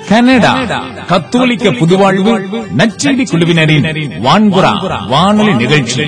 Canada கத்தோலிக்க புதுவாழ்வு நச்செடி குழுவினரின் வான்புறா வானொலி நிகழ்ச்சி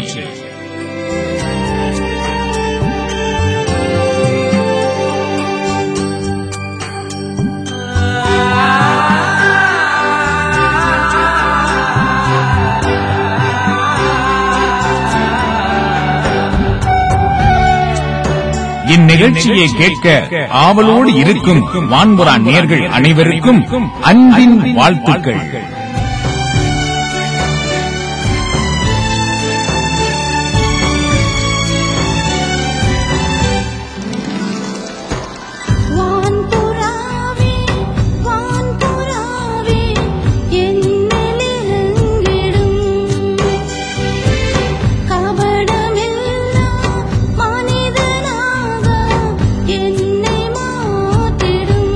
இந்நிகழ்ச்சியை கேட்க ஆவலோடு இருக்கும் வான்புறா நேர்கள் அனைவருக்கும் அன்பின் வாழ்த்துக்கள் வான்புறாவே வான்புறாவே என்னிலெங்கிடும் கபடமில்லா மனிதனாக என்னை மாற்றிடும்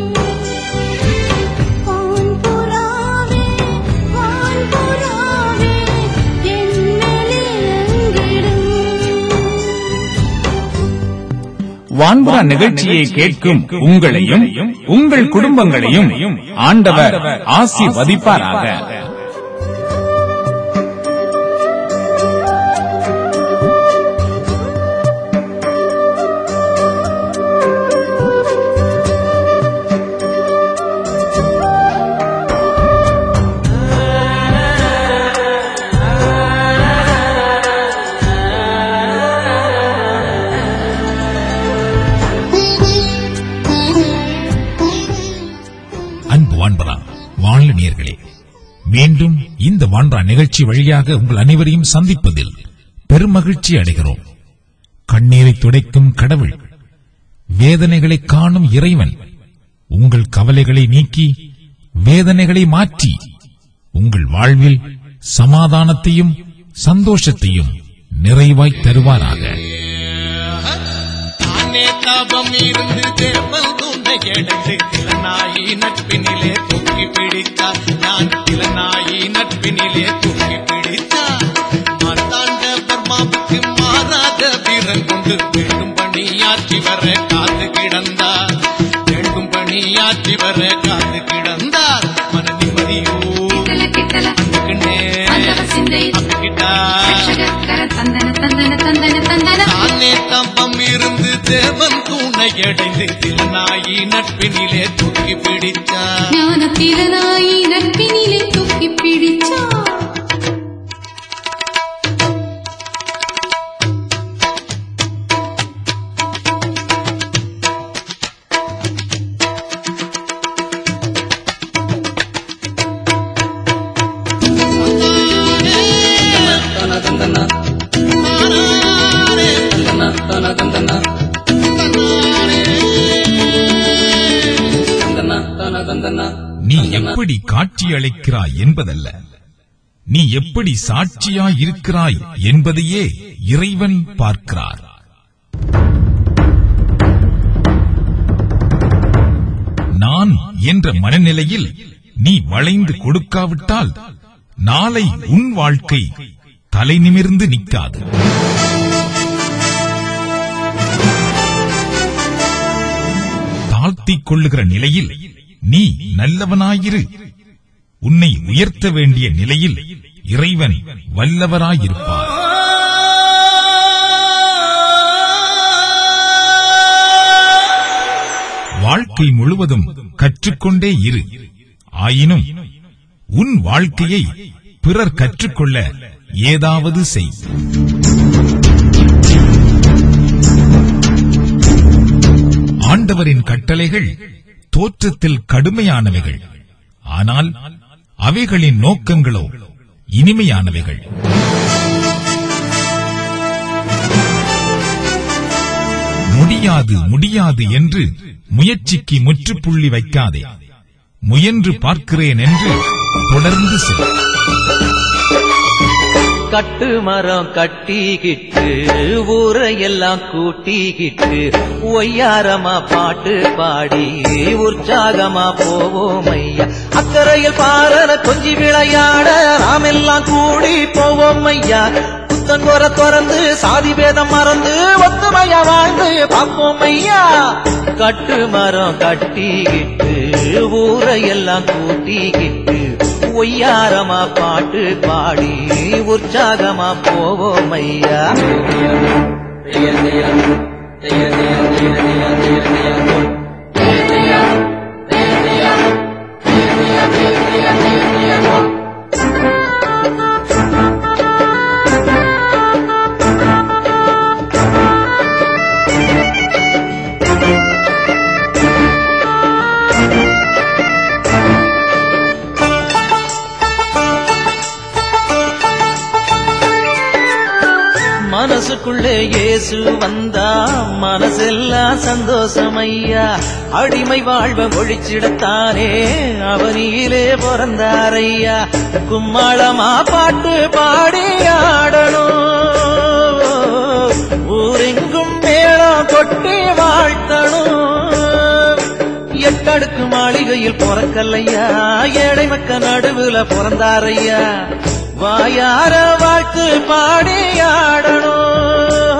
வான்புறாவே வான்புறாவே என்னிலெங்கிடும் வான்புறா நிகழ்ச்சியை கேட்கும் உங்களையும் உங்கள் குடும்பங்களையும் ஆண்டவர் ஆசிர்வதிப்பாராக அன்பு வான்பரா வாழ் நேர்களே மீண்டும் இந்த வான்பரா நிகழ்ச்சி வழியாக உங்கள் அனைவரையும் சந்திப்பதில் பெருமகிழ்ச்சி அடைகிறோம் கண்ணீரை துடைக்கும் கடவுள் வேதனைகளை காணும் இறைவன் உங்கள் கவலைகளை நீக்கி வேதனைகளை மாற்றி உங்கள் வாழ்வில் சமாதானத்தையும் சந்தோஷத்தையும் நிறைவாய் தருவாராக தானே தாபம் இருந்து தேவல் துணை எடுத்து திறனாயி நட்பினிலே தூக்கி பிடித்தார் நான் திறனாயி நட்பினிலே தூக்கி பிடித்தார் மார்த்தாண்ட பர்மாவுக்கு மாறாத வீரன் கொண்டு வேண்டும் பணியாற்றி வர காத்து கிடந்தார் வேண்டும் பணியாற்றி வர காத்து கிடந்தார் மன நிம்மதியோ கிட்டல கிட்டல கிண்ணே மண்டப சிந்தை அப்பிக்கிட்டார் ரட்சகர தந்தன தந்தன தந்தன தந்தன தானே தம்பம் இருந்து தேவன் தூணை அடைந்து திறனாயி நட்பினிலே தூக்கி பிடித்தார் ஞானத்திறனாயி நட்பினிலே தூக்கி பிடிச்சா நீ எப்படி காட்சி அளிக்கிறாய் என்பதல்ல நீ எப்படி சாட்சியாய் இருக்கிறாய் என்பதையே இறைவன் பார்க்கிறார் நான் என்ற மனநிலையில் நீ வளைந்து கொடுக்காவிட்டால் நாளை உன் வாழ்க்கை தலை நிமிர்ந்து நிற்காது தாழ்த்திக் கொள்ளுகிற நிலையில் நீ நல்லவனாயிரு உன்னை உயர்த்த வேண்டிய நிலையில் இறைவன் வல்லவராயிருப்பார் வாழ்க்கை முழுவதும் கற்றுக்கொண்டே இரு ஆயினும் உன் வாழ்க்கையை பிறர் கற்றுக்கொள்ள ஏதாவது செய் ஆண்டவரின் கட்டளைகள் தோற்றத்தில் கடுமையானவைகள் ஆனால் அவைகளின் நோக்கங்களோ இனிமையானவைகள் முடியாது முடியாது என்று முயற்சிக்கு முற்றுப்புள்ளி வைக்காதே முயன்று பார்க்கிறேன் என்று தொடர்ந்து செல் கட்டு மரம் கட்டிக்கிட்டு ஊரையெல்லாம் கூட்டிக்கிட்டு ஒய்யாரமா பாட்டு பாடி உற்சாகமா போவோம் ஐயா அக்கறையில் பாரல கொஞ்சி விளையாட நாமெல்லாம் கூடி போவோம் ஐயா குத்தங்கோர திறந்து சாதி பேதம் மறந்து ஒத்துமையா வாழ்ந்து பார்ப்போம் ஐயா கட்டு மரம் கட்டிக்கிட்டு ஊரையெல்லாம் கூட்டிக்கிட்டு ஒய்யாரமா பாட்டு பாடி உற்சாகமா போவோம் ஐயா மனசுக்குள்ளே இயேசு வந்தா மனசெல்லாம் சந்தோஷம் ஐயா அடிமை வாழ்வ ஒழிச்சிடத்தானே அவனியிலே பிறந்தாரையா கும்மாளமா பாட்டு பாடி ஆடணும் ஊரெங்கும் மேளம் கொட்டி வாழ்த்தணும் எட்டடுக்கு மாளிகையில் பிறக்கல்லையா ஏழை மக்க நடுவுல பிறந்தாரையா வாயார வாழ்த்து பாடி ஆடணும்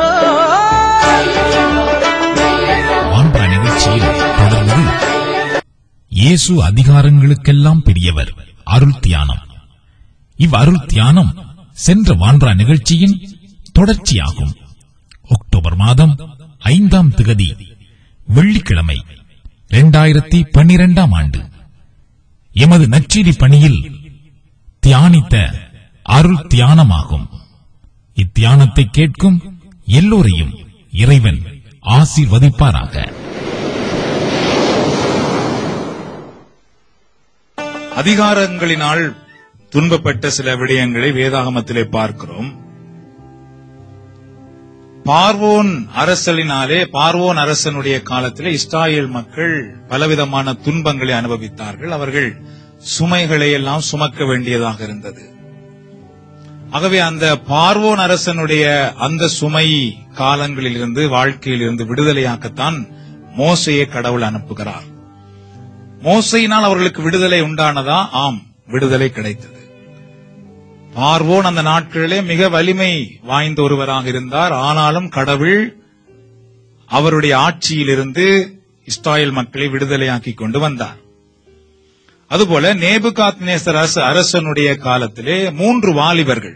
வான்பா நிகழ்ச்சியில் தொடர்ந்து இயேசு அதிகாரங்களுக்கெல்லாம் பெரியவர் அருள் தியானம் இவ் அருள் தியானம் சென்ற வான்றா நிகழ்ச்சியின் தொடர்ச்சியாகும் அக்டோபர் மாதம் ஐந்தாம் திகதி வெள்ளிக்கிழமை இரண்டாயிரத்தி பன்னிரெண்டாம் ஆண்டு எமது நச்சீதி பணியில் தியானித்த அருள் தியானமாகும் இத்தியானத்தை கேட்கும் எல்லோரையும் இறைவன் ஆசீர்வதிப்பாராக அதிகாரங்களினால் துன்பப்பட்ட சில விடயங்களை வேதாகமத்திலே பார்க்கிறோம் பார்வோன் அரசலினாலே பார்வோன் அரசனுடைய காலத்திலே இஸ்ராயேல் மக்கள் பலவிதமான துன்பங்களை அனுபவித்தார்கள் அவர்கள் சுமைகளை எல்லாம் சுமக்க வேண்டியதாக இருந்தது ஆகவே அந்த பார்வோன் அரசனுடைய அந்த சுமை காலங்களிலிருந்து வாழ்க்கையிலிருந்து விடுதலையாக்கத்தான் மோசையை கடவுள் அனுப்புகிறார் மோசையினால் அவர்களுக்கு விடுதலை உண்டானதா ஆம் விடுதலை கிடைத்தது பார்வோன் அந்த நாட்களிலே மிக வலிமை வாய்ந்த ஒருவராக இருந்தார் ஆனாலும் கடவுள் அவருடைய ஆட்சியிலிருந்து இஸ்ராயல் மக்களை விடுதலையாக்கி கொண்டு வந்தார் அதுபோல நேபுகாத் நேசர் அரசனுடைய காலத்திலே மூன்று வாலிபர்கள்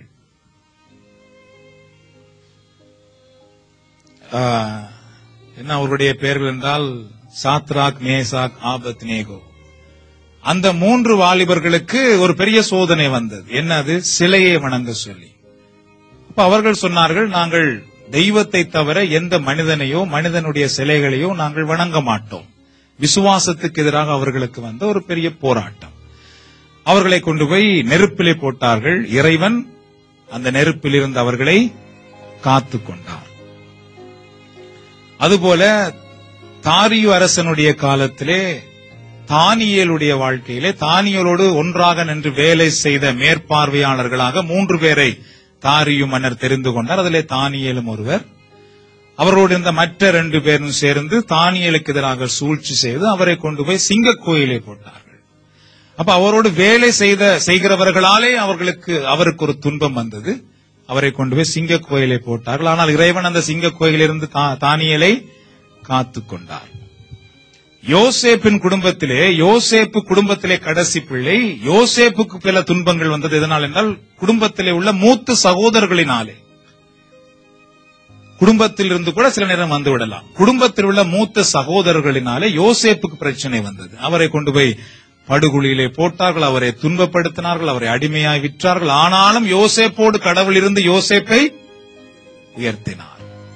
ஆ, என்ன அவருடைய பெயர்கள் என்றால் சாத்ராக் மேசாக் ஆபத் நேகோ அந்த மூன்று வாலிபர்களுக்கு ஒரு பெரிய சோதனை வந்தது என்னது சிலையை வணங்க சொல்லி அப்ப அவர்கள் சொன்னார்கள் நாங்கள் தெய்வத்தை தவிர எந்த மனிதனையோ மனிதனுடைய சிலைகளையோ நாங்கள் வணங்க மாட்டோம் விசுவாசத்துக்கு எதிராக அவர்களுக்கு வந்த ஒரு பெரிய போராட்டம் அவர்களை கொண்டு போய் நெருப்பிலே போட்டார்கள் இறைவன் அந்த நெருப்பில் இருந்து அவர்களை காத்து கொண்டார் அதுபோல தாரியு அரசனுடைய காலத்திலே தானியேலுடைய வாழ்க்கையிலே தானியலோடு ஒன்றாக நின்று வேலை செய்த மேற்பார்வையாளர்களாக மூன்று பேரை தாரியு மன்னர் தெரிந்து கொண்டார் அதிலே தானியேலும் ஒருவர் அவரோடு இருந்த மற்ற ரெண்டு பேரும் சேர்ந்து தானியலுக்கு எதிராக சூழ்ச்சி செய்து அவரை கொண்டு போய் சிங்க கோயிலே போட்டார்கள் அப்ப அவரோடு வேலை செய்த செய்கிறவர்களாலே அவர்களுக்கு அவருக்கு ஒரு துன்பம் வந்தது அவரை கொண்டு போய் சிங்க கோயிலை போட்டார்கள் ஆனால் இறைவன் அந்த சிங்க கோயிலிருந்து தா- தானியேலை காத்து கொண்டார் யோசேப்பின் குடும்பத்திலே யோசேப்பு குடும்பத்திலே கடைசி பிள்ளை யோசேப்புக்கு பல துன்பங்கள் வந்தது எதனால் என்றால் குடும்பத்திலே உள்ள மூத்த சகோதரர்களினாலே குடும்பத்தில் இருந்து கூட சில நேரம் வந்து விடலாம் குடும்பத்தில் உள்ள மூத்த சகோதரர்களினாலே யோசேப்புக்கு பிரச்சனை வந்தது அவரை கொண்டு போய் படுகுழியிலே போட்டார்கள் அவரை துன்பப்படுத்தினார்கள் அவரை அடிமையாய் விற்றார்கள் ஆனாலும் யோசேப்போடு கடவுள் இருந்து யோசேப்பை உயர்த்தினார்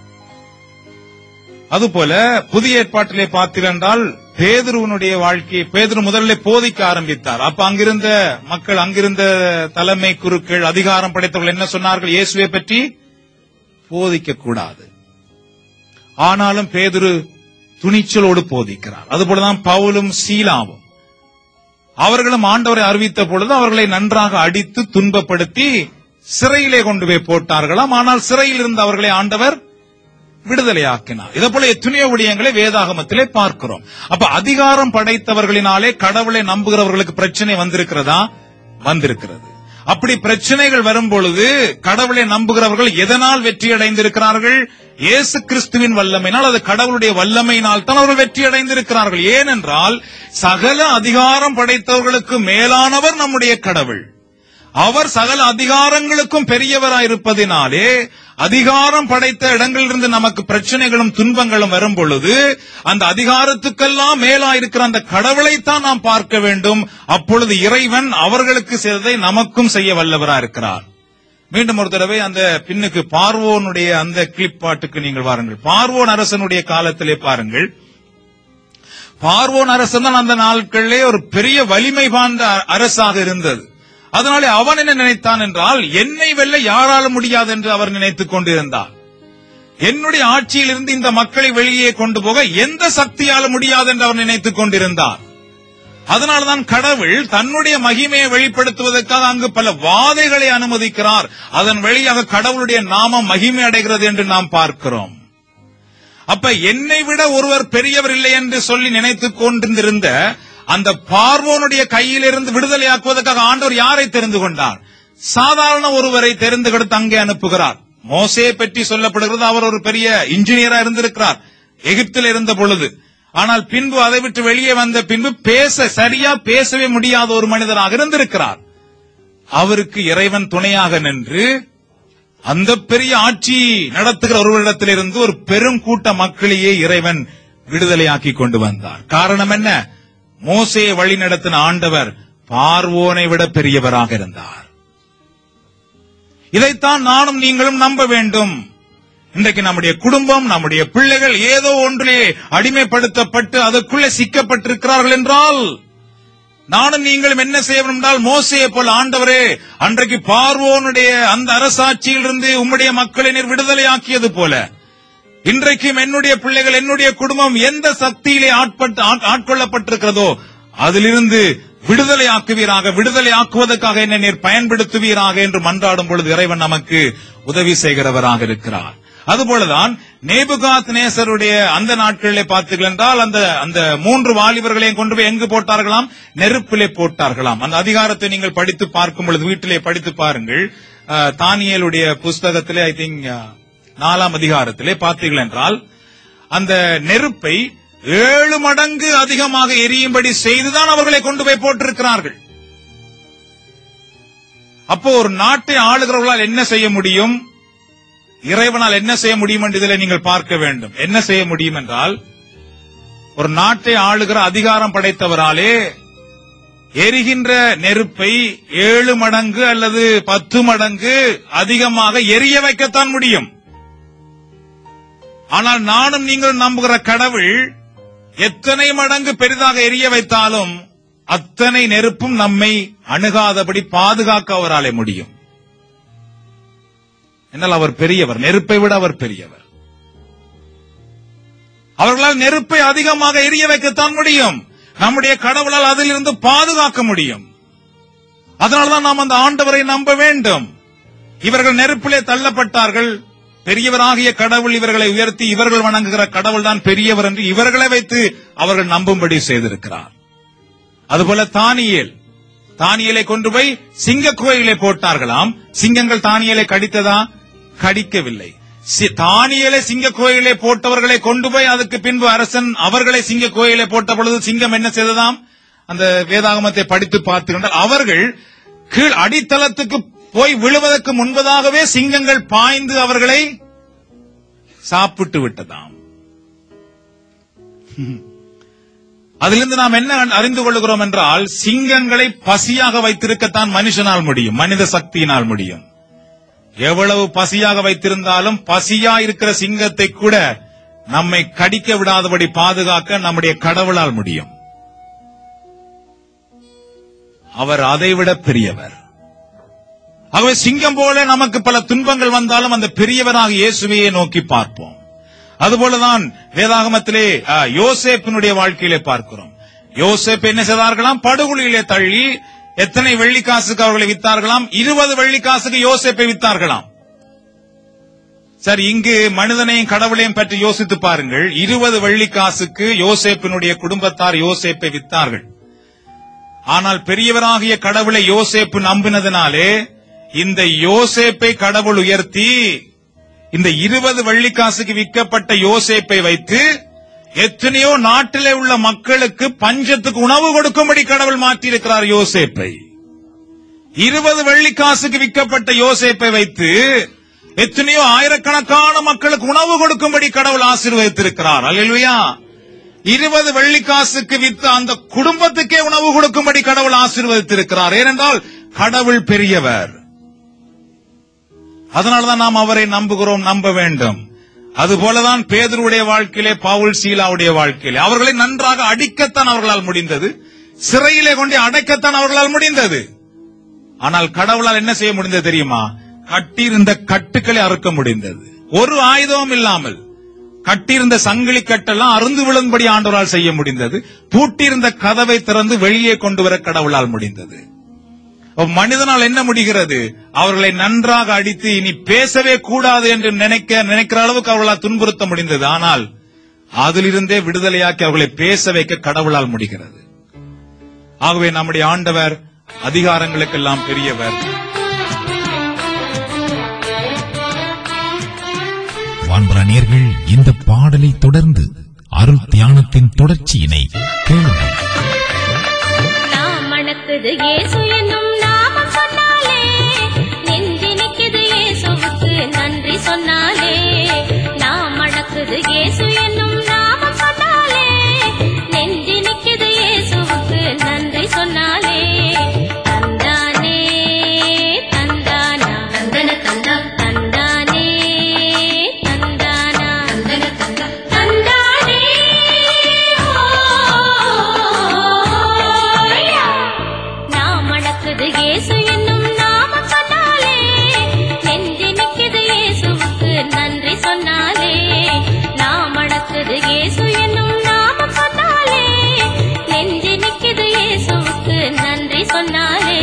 அதுபோல புதிய ஏற்பாட்டிலே பார்த்தீர்கள் பேதுருவனுடைய வாழ்க்கையை பேதுரு முதல்ல போதிக்க ஆரம்பித்தார் அப்ப அங்கிருந்த மக்கள் அங்கிருந்த தலைமை குருக்கள் அதிகாரம் படைத்தவர்கள் என்ன சொன்னார்கள் இயேசுவை பற்றி போதிக்க கூடாது ஆனாலும் பேதுரு துணிச்சலோடு போதிக்கிறார் அதுபோலதான் பவுலும் சீலாவும் அவர்களும் ஆண்டவரை அறிவித்த பொழுது அவர்களை நன்றாக அடித்து துன்பப்படுத்தி சிறையிலே கொண்டு போய் போட்டார்களாம் ஆனால் சிறையில் இருந்த அவர்களை ஆண்டவர் விடுதலையாக்கினார் இதே போல எத்தனையோ விடயங்களை வேதாகமத்திலே பார்க்கிறோம் அப்ப அதிகாரம் படைத்தவர்களினாலே கடவுளை நம்புகிறவர்களுக்கு பிரச்சனை வந்திருக்கிறதா வந்திருக்கிறது அப்படி பிரச்சனைகள் வரும் பொழுது கடவுளை நம்புகிறவர்கள் எதனால் வெற்றி அடைந்திருக்கிறார்கள் இயேசு கிறிஸ்துவின் வல்லமையினால் அது கடவுளுடைய வல்லமையினால் தான் அவர்கள் வெற்றி அடைந்திருக்கிறார்கள் ஏனென்றால் சகல அதிகாரம் படைத்தவர்களுக்கு மேலானவர் நம்முடைய கடவுள் அவர் சகல அதிகாரங்களுக்கும் பெரியவராயிருப்பதினாலே அதிகாரம் படைத்த இடங்களிலிருந்து நமக்கு பிரச்சனைகளும் துன்பங்களும் வரும் பொழுது அந்த அதிகாரத்துக்கெல்லாம் மேலாயிருக்கிற அந்த கடவுளைத்தான் நாம் பார்க்க வேண்டும் அப்பொழுது இறைவன் அவர்களுக்கு செய்ததை நமக்கும் செய்ய வல்லவரா இருக்கிறார் மீண்டும் ஒரு தடவை அந்த பின்னுக்கு பார்வோனுடைய அந்த கிளிப் பாட்டுக்கு நீங்கள் வாருங்கள் பார்வோன் அரசனுடைய காலத்திலே பாருங்கள் பார்வோன் அரசன் தான் அந்த நாட்களிலே ஒரு பெரிய வலிமை வாய்ந்த அ- அரசாக இருந்தது அதனாலே அவன் என்ன நினைத்தான் என்றால் என்னை வெல்ல யாரால முடியாது என்று அவர் நினைத்துக் கொண்டிருந்தார் என்னுடைய ஆட்சியிலிருந்து இந்த மக்களை வெளியே கொண்டு போக எந்த சக்தியால முடியாது என்று அவர் நினைத்துக் கொண்டிருந்தார் அதனால்தான் கடவுள் தன்னுடைய மகிமையை வெளிப்படுத்துவதற்காக அங்கு பல வாதைகளை அனுமதிக்கிறார் அதன் வழியாக கடவுளுடைய நாமம் மகிமை அடைகிறது என்று நாம் பார்க்கிறோம் அப்ப என்னை விட ஒருவர் பெரியவர் இல்லை என்று சொல்லி நினைத்துக் கொண்டிருந்த அந்த பார்வோனுடைய கையிலிருந்து விடுதலையாக்குவதற்காக ஆண்டவர் யாரை தெரிந்து கொண்டார் சாதாரண ஒருவரை தெரிந்து கொடுத்து அங்கே அனுப்புகிறார் மோசே பற்றி சொல்லப்படுகிறது அவர் ஒரு பெரிய இன்ஜினியரா இருந்திருக்கிறார் எகிப்தில் இருந்த பொழுது ஆனால் பின்பு அதை விட்டு வெளியே வந்த பின்பு பேச சரியா பேசவே முடியாத ஒரு மனிதராக இருந்திருக்கிறார் அவருக்கு இறைவன் துணையாக நின்று அந்த பெரிய ஆட்சி நடத்துகிற ஒருவரிடத்திலிருந்து ஒரு பெரும் கூட்ட மக்களையே இறைவன் விடுதலையாக்கி கொண்டு வந்தார் காரணம் என்ன மோசையை வழி நடத்தின ஆண்டவர் பார்வோனை விட பெரியவராக இருந்தார் இதைத்தான் நானும் நீங்களும் நம்ப வேண்டும் இன்றைக்கு நம்முடைய குடும்பம் நம்முடைய பிள்ளைகள் ஏதோ ஒன்றிலே அடிமைப்படுத்தப்பட்டு அதற்குள்ளே சிக்கப்பட்டிருக்கிறார்கள் என்றால் நானும் நீங்களும் என்ன செய்ய வேண்டும் என்றால் மோசையை போல ஆண்டவரே அன்றைக்கு பார்வோனுடைய அந்த அரசாட்சியிலிருந்து உம்முடைய மக்களை நீர் விடுதலையாக்கியது போல இன்றைக்கும் என்னுடைய பிள்ளைகள் என்னுடைய குடும்பம் எந்த சக்தியிலே ஆட்பட்டு ஆட்- ஆட்கொள்ளப்பட்டிருக்கிறதோ அதிலிருந்து விடுதலை ஆக்குவீராக விடுதலை ஆக்குவதற்காக என்ன நீர் பயன்படுத்துவீராக என்று மன்றாடும் பொழுது இறைவன் நமக்கு உதவி செய்கிறவராக இருக்கிறார் அதுபோலதான் நேபுகாத் நேசருடைய அந்த நாட்களிலே பார்த்தீர்கள் என்றால் அந்த அந்த மூன்று வாலிபர்களையும் கொண்டு போய் எங்கு போட்டார்களாம் நெருப்பிலே போட்டார்களாம் அந்த அதிகாரத்தை நீங்கள் படித்து பார்க்கும் பொழுது வீட்டிலே படித்து பாருங்கள் அஹ், தானியேலுடைய புஸ்தகத்திலே ஐ திங்க் நாலாம் அதிகாரத்திலே பார்த்தீர்கள் என்றால் அந்த நெருப்பை ஏழு மடங்கு அதிகமாக எரியும்படி செய்துதான் அவர்களை கொண்டு போய் போட்டிருக்கிறார்கள் அப்போ ஒரு நாட்டை ஆளுகிறவர்களால் என்ன செய்ய முடியும் இறைவனால் என்ன செய்ய முடியும் என்று இதில் நீங்கள் பார்க்க வேண்டும் என்ன செய்ய முடியும் என்றால் ஒரு நாட்டை ஆளுகிற அதிகாரம் படைத்தவராலே எரிகின்ற நெருப்பை ஏழு மடங்கு அல்லது பத்து மடங்கு அதிகமாக எரிய வைக்கத்தான் முடியும் ஆனால் நானும் நீங்கள் நம்புகிற கடவுள் எத்தனை மடங்கு பெரிதாக எரிய வைத்தாலும் அத்தனை நெருப்பும் நம்மை அணுகாதபடி பாதுகாக்க அவராலே முடியும் என்னால் அவர் பெரியவர் நெருப்பை விட அவர் பெரியவர் அவர்களால் நெருப்பை அதிகமாக எரிய வைக்கத்தான் முடியும் நம்முடைய கடவுளால் அதிலிருந்து பாதுகாக்க முடியும் அதனால்தான் நாம் அந்த ஆண்டவரை நம்ப வேண்டும் இவர்கள் நெருப்பிலே தள்ளப்பட்டார்கள் பெரியவராகிய கடவுள் இவர்களை உயர்த்தி இவர்கள் வணங்குகிற கடவுள் தான் பெரியவர் என்று இவர்களை வைத்து அவர்கள் நம்பும்படி செய்திருக்கிறார் அதுபோல தானியேல் தானியலை கொண்டு போய் சிங்க குகையிலே போட்டார்களாம் சிங்கங்கள் தானியலை கடித்ததா கடிக்கவில்லை சி- தானியலை சிங்க கோயிலே போட்டவர்களை கொண்டு போய் அதுக்கு பின்பு அரசன் அவர்களை சிங்க கோயிலே போட்ட பொழுது சிங்கம் என்ன செய்ததாம் அந்த வேதாகமத்தை படித்து பார்த்துக்கொண்டால் அவர்கள் கீழ் அடித்தளத்துக்கு போய் விழுவதற்கு முன்பதாகவே சிங்கங்கள் பாய்ந்து அவர்களை சாப்பிட்டு விட்டதாம் அதிலிருந்து நாம் என்ன அறிந்து கொள்கிறோம் என்றால் சிங்கங்களை பசியாக வைத்திருக்கத்தான் மனுஷனால் முடியும் மனித சக்தியினால் முடியும் எவ்வளவு பசியாக வைத்திருந்தாலும் பசியா இருக்கிற சிங்கத்தை கூட நம்மை கடிக்க விடாதபடி பாதுகாக்க நம்முடைய கடவுளால் முடியும் அவர் அதைவிட பெரியவர் ஆகவே சிங்கம் போல நமக்கு பல துன்பங்கள் வந்தாலும் அந்த பெரியவராக இயேசுவையே நோக்கி பார்ப்போம் அதுபோலதான் வேதாகமத்திலே ஆ, யோசேப்பினுடைய வாழ்க்கையிலே பார்க்கிறோம் யோசேப் என்ன செய்தார்களாம் படுகொலியிலே தள்ளி எத்தனை வெள்ளி காசுக்கு அவர்களை வித்தார்களாம் இருபது வெள்ளி காசுக்கு யோசேப்பை வித்தார்களாம் சரி இங்கு மனிதனையும் கடவுளையும் பற்றி யோசித்து பாருங்கள் இருபது வெள்ளி காசுக்கு யோசேப்பினுடைய குடும்பத்தார் யோசேப்பை வித்தார்கள் ஆனால் பெரியவராகிய கடவுளை யோசேப்பு நம்பினதினாலே இந்த யோசேப்பை கடவுள் உயர்த்தி இந்த இருபது வெள்ளிக்காசுக்கு விற்கப்பட்ட யோசேப்பை வைத்து எத்தனையோ நாட்டிலே உள்ள மக்களுக்கு பஞ்சத்துக்கு உணவு கொடுக்கும்படி கடவுள் மாற்றியிருக்கிறார் யோசேப்பை இருபது வெள்ளிக்காசுக்கு விற்கப்பட்ட யோசேப்பை வைத்து எத்தனையோ ஆயிரக்கணக்கான மக்களுக்கு உணவு கொடுக்கும்படி கடவுள் ஆசீர்வதித்திருக்கிறார் அல்லேலூயா இருபது வெள்ளிக்காசுக்கு வித்து அந்த குடும்பத்துக்கே உணவு கொடுக்கும்படி கடவுள் ஆசீர்வதித்திருக்கிறார் ஏனென்றால் கடவுள் பெரியவர் அதனால்தான் நாம் அவரை நம்புகிறோம் நம்ப வேண்டும் அதுபோலதான் பேதருடைய வாழ்க்கையிலே பவுல் சீலாவுடைய வாழ்க்கையிலே அவர்களை நன்றாக அடிக்கத்தான் அவர்களால் முடிந்தது சிறையிலே கொண்டு அடைக்கத்தான் அவர்களால் முடிந்தது ஆனால் கடவுளால் என்ன செய்ய முடிந்தது தெரியுமா கட்டியிருந்த கட்டுக்களை அறுக்க முடிந்தது ஒரு ஆயுதமும் இல்லாமல் கட்டியிருந்த சங்கிலி கட்டெல்லாம் அருந்து விழும்படி ஆண்டவரால் செய்ய முடிந்தது பூட்டியிருந்த கதவை திறந்து வெளியே கொண்டு வர கடவுளால் முடிந்தது அப்ப மனிதனால் என்ன முடிகிறது அவர்களை நன்றாக அடித்து இனி பேசவே கூடாது என்று நினைக்க நினைக்கிற அளவுக்கு அவர்களால் துன்புறுத்த முடிந்தது ஆனால் அதிலிருந்தே விடுதலையாக்கி அவர்களை பேச வைக்க கடவுளால் முடிகிறது ஆகவே நம்முடைய ஆண்டவர் அதிகாரங்களுக்கெல்லாம் பெரியவர் வான்பராணியர்கள் இந்த பாடலை தொடர்ந்து அருள் தியானத்தின் தொடர்ச்சியினை கேளுங்கள் நாம் மணக்குது இயேசு என்னும் நாமம் சொன்னாலே நெஞ்சினிக்குது இயேசுவுக்கு நன்றி சொன்னாலே நாம் மணக்குது இயேசு என்னும் நாமம் சொன்னாலே நெஞ்சினிக்குது இயேசுவுக்கு நன்றி சொன்னாலே தந்தானே தந்தானா தந்தன தந்தா தந்தானே தந்தானா தந்தன தந்தா தந்தானே ஓய்யா நாம் மணக்குது இயேசு என்னும் நாமம் சொன்னாலே நெஞ்சு நிக்குது இயேசுவுக்கு நன்றி சொன்னாலே நாம் மணக்குது இயேசு என்னும் நாமம் சொன்னாலே நெஞ்சு நிக்குது இயேசுவுக்கு நன்றி சொன்னாலே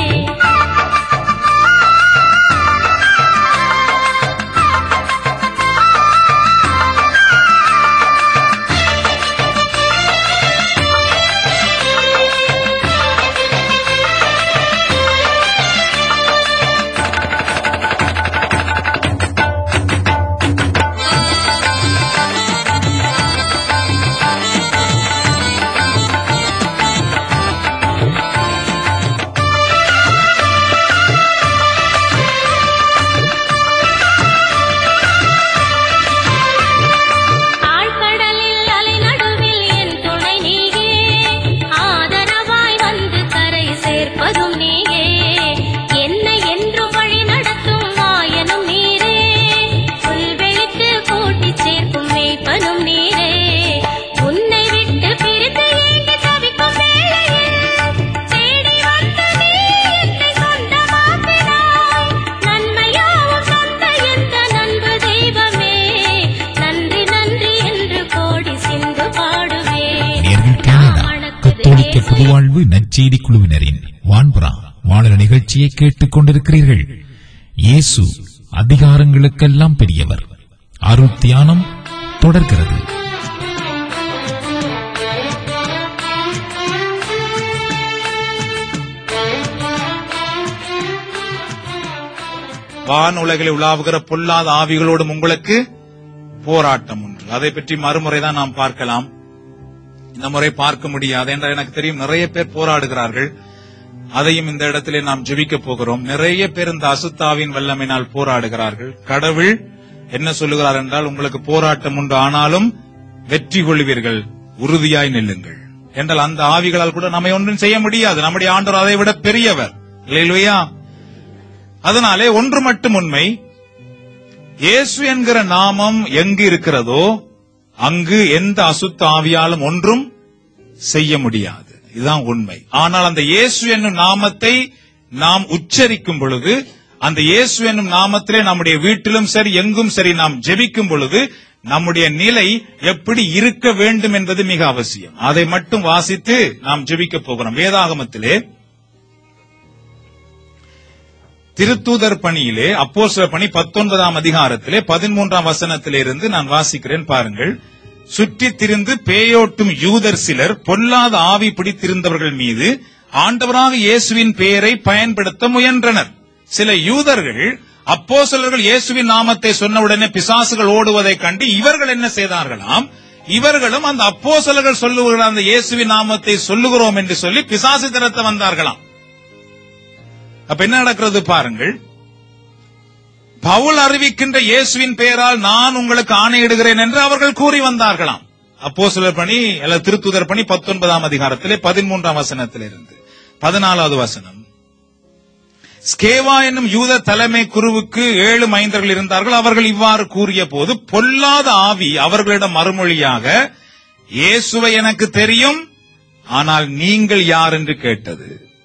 ஆழ்கடலில் அலை நடுவில் என் துணை நீயே ஆதரவாய் வந்து கரை சேர்ப்பதும் நீயே என்னை என்றும் வழி நடத்தும் மாயனும் நீரே புல்வெளிக்கு கூட்டிச் சேர்க்கும் மேய்ப்பனும் நீரே உன்னை விட்டு பிரிந்து ஏங்கி தவிக்கும் வேளையில் தேடி வந்த நீ என்னை சொந்தமாக்கினாய் நன்மையாவும் தந்த எந்த நண்பு தெய்வமே நன்றி நன்றி என்று கோடி சிந்து பாடுவேன் நேர்கள் கனடா கத்தோலிக்க புதுவாழ்வு நற்செய்தி குழுவினரின் வான்புறா வானொலி நிகழ்ச்சியை கேட்டுக் கொண்டிருக்கிறீர்கள் இயேசு அதிகாரங்களுக்கெல்லாம் பெரியவர் அருள் தியானம் தொடர்கிறது வான் உலகில் உலாவுகிற பொல்லாத ஆவிகளோடும் உங்களுக்கு போராட்டம் உண்டு அதை பற்றி மறுமுறை தான் நாம் பார்க்கலாம் இந்த முறை பார்க்க முடியாது என்றால் எனக்கு தெரியும் நிறைய பேர் போராடுகிறார்கள் அதையும் இந்த இடத்திலே நாம் ஜெபிக்க போகிறோம் நிறைய பேர் இந்த அசுத்தாவின் வல்லமையினால் போராடுகிறார்கள் கடவுள் என்ன சொல்லுகிறார் என்றால் உங்களுக்கு போராட்டம் உண்டு ஆனாலும் வெற்றி கொள்வீர்கள் உறுதியாய் நில்லுங்கள் என்றால் அந்த ஆவிகளால் கூட நம்மை ஒன்றும் செய்ய முடியாது நம்முடைய ஆண்டவர் அதை விட பெரியவர் இல்லையா அதனாலே ஒன்று மட்டும் உண்மை இயேசு என்கிற நாமம் எங்கு இருக்கிறதோ அங்கு எந்த அசுத்த ஆவியாலும் ஒன்றும் செய்ய முடியாது இதுதான் உண்மை ஆனால் அந்த இயேசு என்னும் நாமத்தை நாம் உச்சரிக்கும் பொழுது அந்த இயேசு என்னும் நாமத்திலே நம்முடைய வீட்டிலும் சரி எங்கும் சரி நாம் ஜெபிக்கும் பொழுது நம்முடைய நிலை எப்படி இருக்க வேண்டும் என்பது மிக அவசியம் அதை மட்டும் வாசித்து நாம் ஜெபிக்க போகிறோம் வேதாகமத்திலே திருத்தூதர் பணியிலே அப்போஸ்தலர் பணி பத்தொன்பதாம் அதிகாரத்திலே பதிமூன்றாம் வசனத்திலிருந்து நான் வாசிக்கிறேன் பாருங்கள் சுற்றித் திரிந்து பேயோட்டும் யூதர் சிலர் பொல்லாத ஆவி பிடித்திருந்தவர்கள் மீது ஆண்டவராக இயேசுவின் பெயரை பயன்படுத்த முயன்றனர் சில யூதர்கள் அப்போஸ்தலர்கள் இயேசுவின் நாமத்தை சொன்னவுடனே பிசாசுகள் ஓடுவதைக் கண்டு இவர்கள் என்ன செய்தார்களாம் இவர்களும் அந்த அப்போஸ்தலர்கள் சொல்லுகிற அந்த இயேசுவின் நாமத்தை சொல்லுகிறோம் என்று சொல்லி பிசாசு திறத்த வந்தார்களாம் அப்ப என்ன நடக்கிறது பாருங்கள் பவுல் அறிவிக்கின்ற இயேசுவின் பெயரால் நான் உங்களுக்கு ஆணையிடுகிறேன் என்று அவர்கள் கூறி வந்தார்களாம் அப்போ பணி அல்லது திருத்துதர் பணி பத்தொன்பதாம் அதிகாரத்திலே பதிமூன்றாம் வசனத்திலிருந்து பதினாலாவது வசனம் ஸ்கேவா என்னும் யூத தலைமை குருவுக்கு ஏழு மைந்தர்கள் இருந்தார்கள் அவர்கள் இவ்வாறு கூறிய போது பொல்லாத ஆவி அவர்களிடம் மறுமொழியாக இயேசுவை எனக்கு தெரியும் ஆனால் நீங்கள் யார் என்று கேட்டது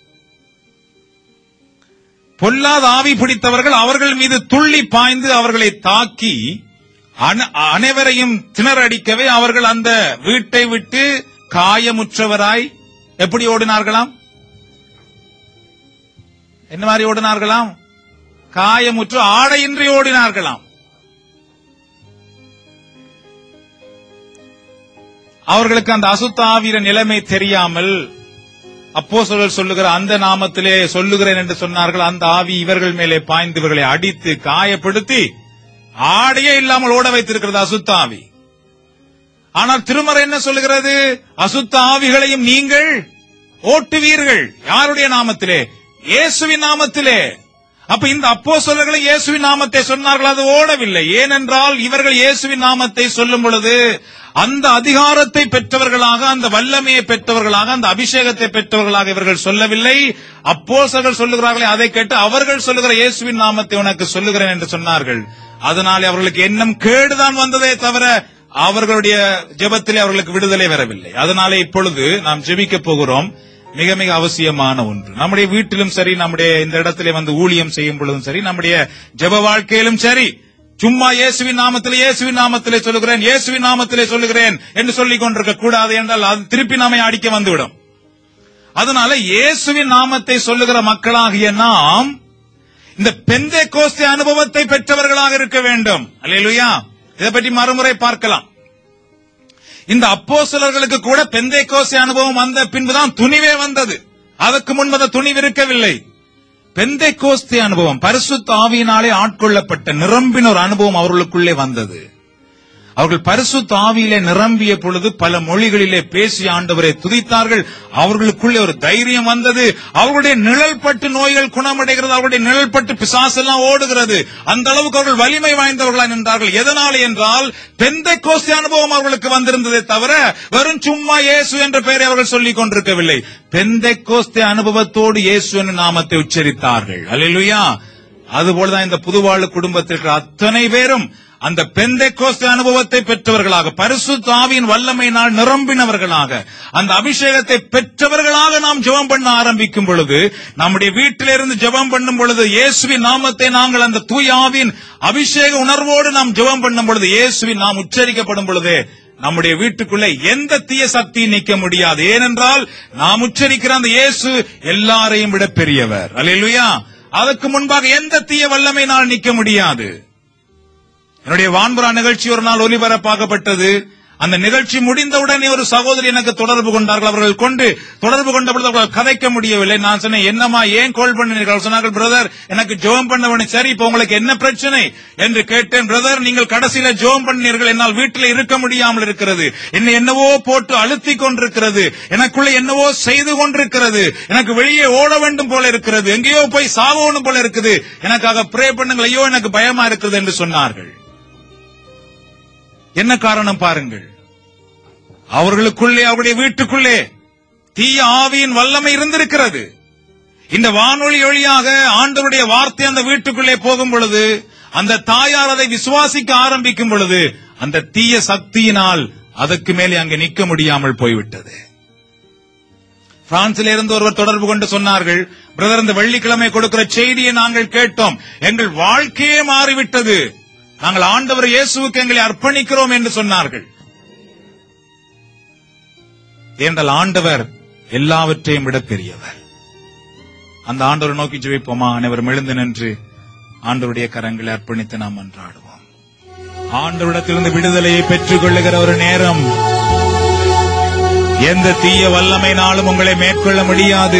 பொல்லாத ஆவி பிடித்தவர்கள் அவர்கள் மீது துள்ளி பாய்ந்து அவர்களை தாக்கி அன- அனைவரையும் திணறடிக்கவே அவர்கள் அந்த வீட்டை விட்டு காயமுற்றவராய் எப்படி ஓடினார்களாம் என்ன மாதிரி ஓடினார்களாம் காயமுற்று ஆடையின்றி ஓடினார்களாம் அவர்களுக்கு அந்த அசுத்த ஆவிர நிலைமை தெரியாமல் அப்போ சொல்லுகிற அந்த நாமத்திலே சொல்லுகிறேன் என்று சொன்னார்கள் அந்த ஆவி இவர்கள் மேலே பாய்ந்து இவர்களை அடித்து காயப்படுத்தி ஆடையே இல்லாமல் ஓட வைத்திருக்கிறது அசுத்த ஆவி ஆனால் திருமறை என்ன சொல்லுகிறது அசுத்த ஆவிகளையும் நீங்கள் ஓட்டுவீர்கள் யாருடைய நாமத்திலே இயேசுவின் நாமத்திலே அப்ப இந்த அப்போ இயேசுவின் நாமத்தை சொன்னார்கள் அது ஓடவில்லை ஏனென்றால் இவர்கள் இயேசுவின் நாமத்தை சொல்லும் பொழுது அந்த அதிகாரத்தை பெற்றவர்களாக அந்த வல்லமையை பெற்றவர்களாக அந்த அபிஷேகத்தை பெற்றவர்களாக இவர்கள் சொல்லவில்லை அப்போஸ்தலர்கள் சொல்லுகிறார்களே அதை கேட்டு அவர்கள் சொல்லுகிற இயேசுவின் நாமத்தை உனக்கு சொல்லுகிறேன் என்று சொன்னார்கள் அதனாலே அவர்களுக்கு எண்ணம் கேடுதான் வந்ததே தவிர அவர்களுடைய ஜெபத்திலே அவர்களுக்கு விடுதலை வரவில்லை அதனாலே இப்பொழுது நாம் ஜெபிக்க போகிறோம் மிக மிக அவசியமான ஒன்று நம்முடைய வீட்டிலும் சரி நம்முடைய இந்த இடத்திலே வந்து ஊழியம் செய்யும் பொழுதும் சரி நம்முடைய ஜெப வாழ்க்கையிலும் சரி சும்மா இயேசுவின் நாமத்திலே இயேசுவின் நாமத்திலே சொல்லுகிறேன் இயேசுவின் நாமத்திலே சொல்லுகிறேன் என்று சொல்லிக் கொண்டிருக்க கூடாது என்றால் அது திருப்பி நம்மை அடிக்க வந்துவிடும் அதனால இயேசுவின் நாமத்தை சொல்லுகிற மக்களாகிய நாம் இந்த பெந்தை கோஸ்தி அனுபவத்தை பெற்றவர்களாக இருக்க வேண்டும் அல்லேலூயா இதை பற்றி மறுமுறை பார்க்கலாம் இந்த அப்போஸ்தலர்களுக்கு கூட பெந்தை கோஸ்தி அனுபவம் வந்த பின்புதான் துணிவே வந்தது அதற்கு முன்பு அந்த துணிவு இருக்கவில்லை பெந்தை கோஸ்தி அனுபவம் பரிசுத்த ஆவியினாலே ஆட்கொள்ளப்பட்ட நிரம்பின ஒரு அனுபவம் அவர்களுக்குள்ளே வந்தது அவர்கள் பரிசுத்த ஆவியிலே நிரம்பிய பொழுது பல மொழிகளிலே பேசி ஆண்டவரை துதித்தார்கள் அவர்களுக்குள்ளே ஒரு தைரியம் வந்தது அவர்களுடைய நிழல் பட்டு நோய்கள் குணமடைகிறது அவர்களுடைய நிழல் பட்டு பிசாசெல்லாம் ஓடுகிறது அந்த அளவுக்கு அவர்கள் வலிமை வாய்ந்தவர்களாக நின்றார்கள் எதனால என்றால் பெந்தை கோஸ்தி அனுபவம் அவர்களுக்கு வந்திருந்ததே தவிர வெறும் சும்மா இயேசு என்ற பெயரை அவர்கள் சொல்லிக் கொண்டிருக்கவில்லை பெந்தை கோஸ்தி அனுபவத்தோடு இயேசு என்ற நாமத்தை உச்சரித்தார்கள் அல்லேலூயா அதுபோலதான் இந்த புதுவாழ்வு குடும்பத்திற்கு அத்தனை பேரும் அந்த பெந்தை கோஸ்து அனுபவத்தை பெற்றவர்களாக பரிசுத்த ஆவியின் வல்லமையினால் நிரம்பினவர்களாக அந்த அபிஷேகத்தை பெற்றவர்களாக நாம் ஜெபம் பண்ண ஆரம்பிக்கும் பொழுது நம்முடைய வீட்டிலிருந்து ஜெபம் பண்ணும் பொழுது இயேசுவின் நாமத்தை நாங்கள் அந்த தூய ஆவியின் அபிஷேக உணர்வோடு நாம் ஜெபம் பண்ணும் பொழுது இயேசுவின் நாம் உச்சரிக்கப்படும் பொழுது நம்முடைய வீட்டுக்குள்ளே எந்த தீய சக்தியும் நிற்க முடியாது ஏனென்றால் நாம் உச்சரிக்கிற அந்த இயேசு எல்லாரையும் விட பெரியவர் அல்லேலூயா அதற்கு முன்பாக எந்த தீய வல்லமையினால் நிற்க முடியாது என்னுடைய வான்புறா நிகழ்ச்சி ஒரு நாள் ஒலிபரப்பாக்கப்பட்டது அந்த நிகழ்ச்சி முடிந்தவுடனே ஒரு சகோதரி எனக்கு தொடர்பு கொண்டார்கள் அவர்கள் கொண்டு தொடர்பு கொண்ட பொழுது அவர்கள் கதைக்க முடியவில்லை நான் சொன்னேன் என்னம்மா ஏன் கால் பண்ணினீர்கள் சொன்னார்கள் பிரதர் எனக்கு ஜோம் பண்ண வேணும் சரி இப்ப உங்களுக்கு என்ன பிரச்சனை என்று கேட்டேன் பிரதர் நீங்கள் கடைசியில ஜோம் பண்ணீர்கள் என்னால் வீட்டில் இருக்க முடியாமல் இருக்கிறது என்னை என்னவோ போட்டு அழுத்திக் கொண்டிருக்கிறது எனக்குள்ள என்னவோ செய்து கொண்டிருக்கிறது எனக்கு வெளியே ஓட வேண்டும் போல இருக்கிறது எங்கேயோ போய் சாகணும் போல இருக்குது எனக்காக ப்ரே பண்ணுங்கள் ஐயோ எனக்கு பயமா இருக்கிறது என்று சொன்னார்கள் என்ன காரணம் பாருங்கள் அவர்களுக்குள்ளே அவருடைய வீட்டுக்குள்ளே தீய ஆவியின் வல்லமை இருந்திருக்கிறது இந்த வானொலி வழியாக ஆண்டவருடைய வார்த்தை அந்த வீட்டுக்குள்ளே போகும் பொழுது அந்த தாயார் அதை விசுவாசிக்க ஆரம்பிக்கும் பொழுது அந்த தீய சக்தியினால் அதற்கு மேலே அங்கே நிற்க முடியாமல் போய்விட்டது பிரான்சில் இருந்து ஒருவர் தொடர்பு கொண்டு சொன்னார்கள் பிரதர் இந்த வெள்ளிக்கிழமை கொடுக்கிற செய்தியை நாங்கள் கேட்டோம் எங்கள் வாழ்க்கையே மாறிவிட்டது நாங்கள் ஆண்டவர் இயேசுவுக்கு எங்களை அர்ப்பணிக்கிறோம் என்று சொன்னார்கள் ஏனென்றால் ஆண்டவர் எல்லாவற்றையும் விட பெரியவர் அந்த ஆண்டவரை நோக்கி ஜெபிப்போமா அனைவரும் எழுந்து நின்று ஆண்டவருடைய கரங்களை அர்ப்பணித்து நாம் அன்றாடுவோம் ஆண்டவரிடத்திலிருந்து விடுதலையை பெற்றுக் கொள்ளுகிற ஒரு நேரம் எந்த தீய வல்லமைனாலும் உங்களை மேற்கொள்ள முடியாது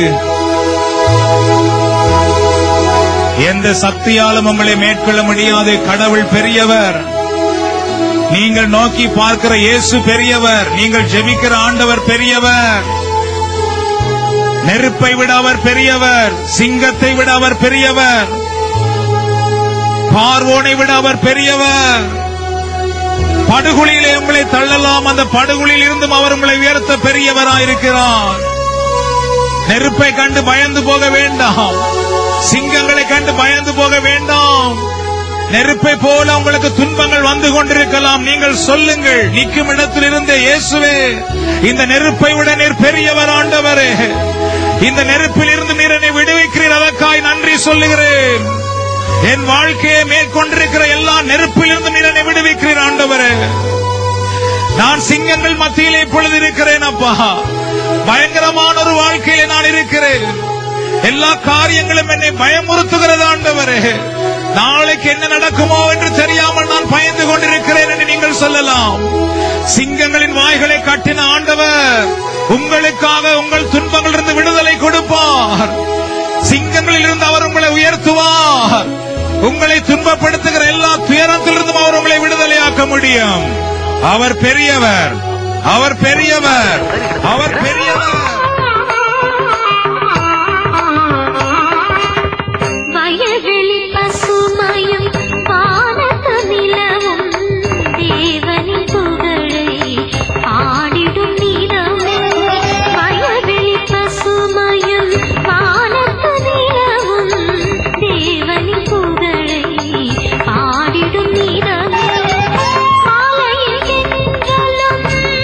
எந்த சக்தியாலும் உங்களை மேற்கொள்ள முடியாது கடவுள் பெரியவர் நீங்கள் நோக்கி பார்க்கிற இயேசு பெரியவர் நீங்கள் ஜெபிக்கிற ஆண்டவர் பெரியவர் நெருப்பை விட அவர் பெரியவர் சிங்கத்தை விட அவர் பெரியவர் பார்வோனை விட அவர் பெரியவர் படுகுழியிலே உங்களை தள்ளலாம் அந்த படுகுழியில் இருந்தும் அவர் உங்களை உயர்த்த பெரியவராயிருக்கிறார் நெருப்பை கண்டு பயந்து போக வேண்டாம் சிங்கங்களை கண்டு பயந்து போக வேண்டாம் நெருப்பை போல உங்களுக்கு துன்பங்கள் வந்து கொண்டிருக்கலாம் நீங்கள் சொல்லுங்கள் நிற்கும் இடத்தில் இருந்த இயேசுவே இந்த நெருப்பை விட நீர் பெரியவர் ஆண்டவரே இந்த நெருப்பில் இருந்து நீர் என்னை விடுவிக்கிறீர் அதற்காய் நன்றி சொல்லுகிறேன் என் வாழ்க்கையை மேற்கொண்டிருக்கிற எல்லா நெருப்பில் இருந்து நீர் என்னை விடுவிக்கிறீர் ஆண்டவரே நான் சிங்கங்கள் மத்தியிலே இப்பொழுது இருக்கிறேன் அப்பா பயங்கரமான ஒரு வாழ்க்கையிலே நான் இருக்கிறேன் எல்லா காரியங்களும் என்னை பயமுறுத்துகிறது ஆண்டவரே நாளைக்கு என்ன நடக்குமோ என்று தெரியாமல் நான் பயந்து கொண்டிருக்கிறேன் என்று நீங்கள் சொல்லலாம் சிங்கங்களின் வாய்களை கட்டின ஆண்டவர் உங்களுக்காக உங்கள் துன்பங்களிலிருந்து விடுதலை கொடுப்பார் சிங்கங்களில் இருந்து அவர் உங்களை உயர்த்துவார் உங்களை துன்பப்படுத்துகிற எல்லா துயரத்திலிருந்தும் அவர் உங்களை விடுதலையாக்க முடியும் அவர் பெரியவர் அவர் பெரியவர் அவர் பெரியவர் வயல்வெளி பசுமையும் வானத்து நிலவும் தேவனின் புகழை பாடிடும் நிலவும் வயல்வெளி பசுமையும் வானத்து நிலவும் தேவனின் புகழை பாடிடும் நிலவும் மாலையில் என்றலும்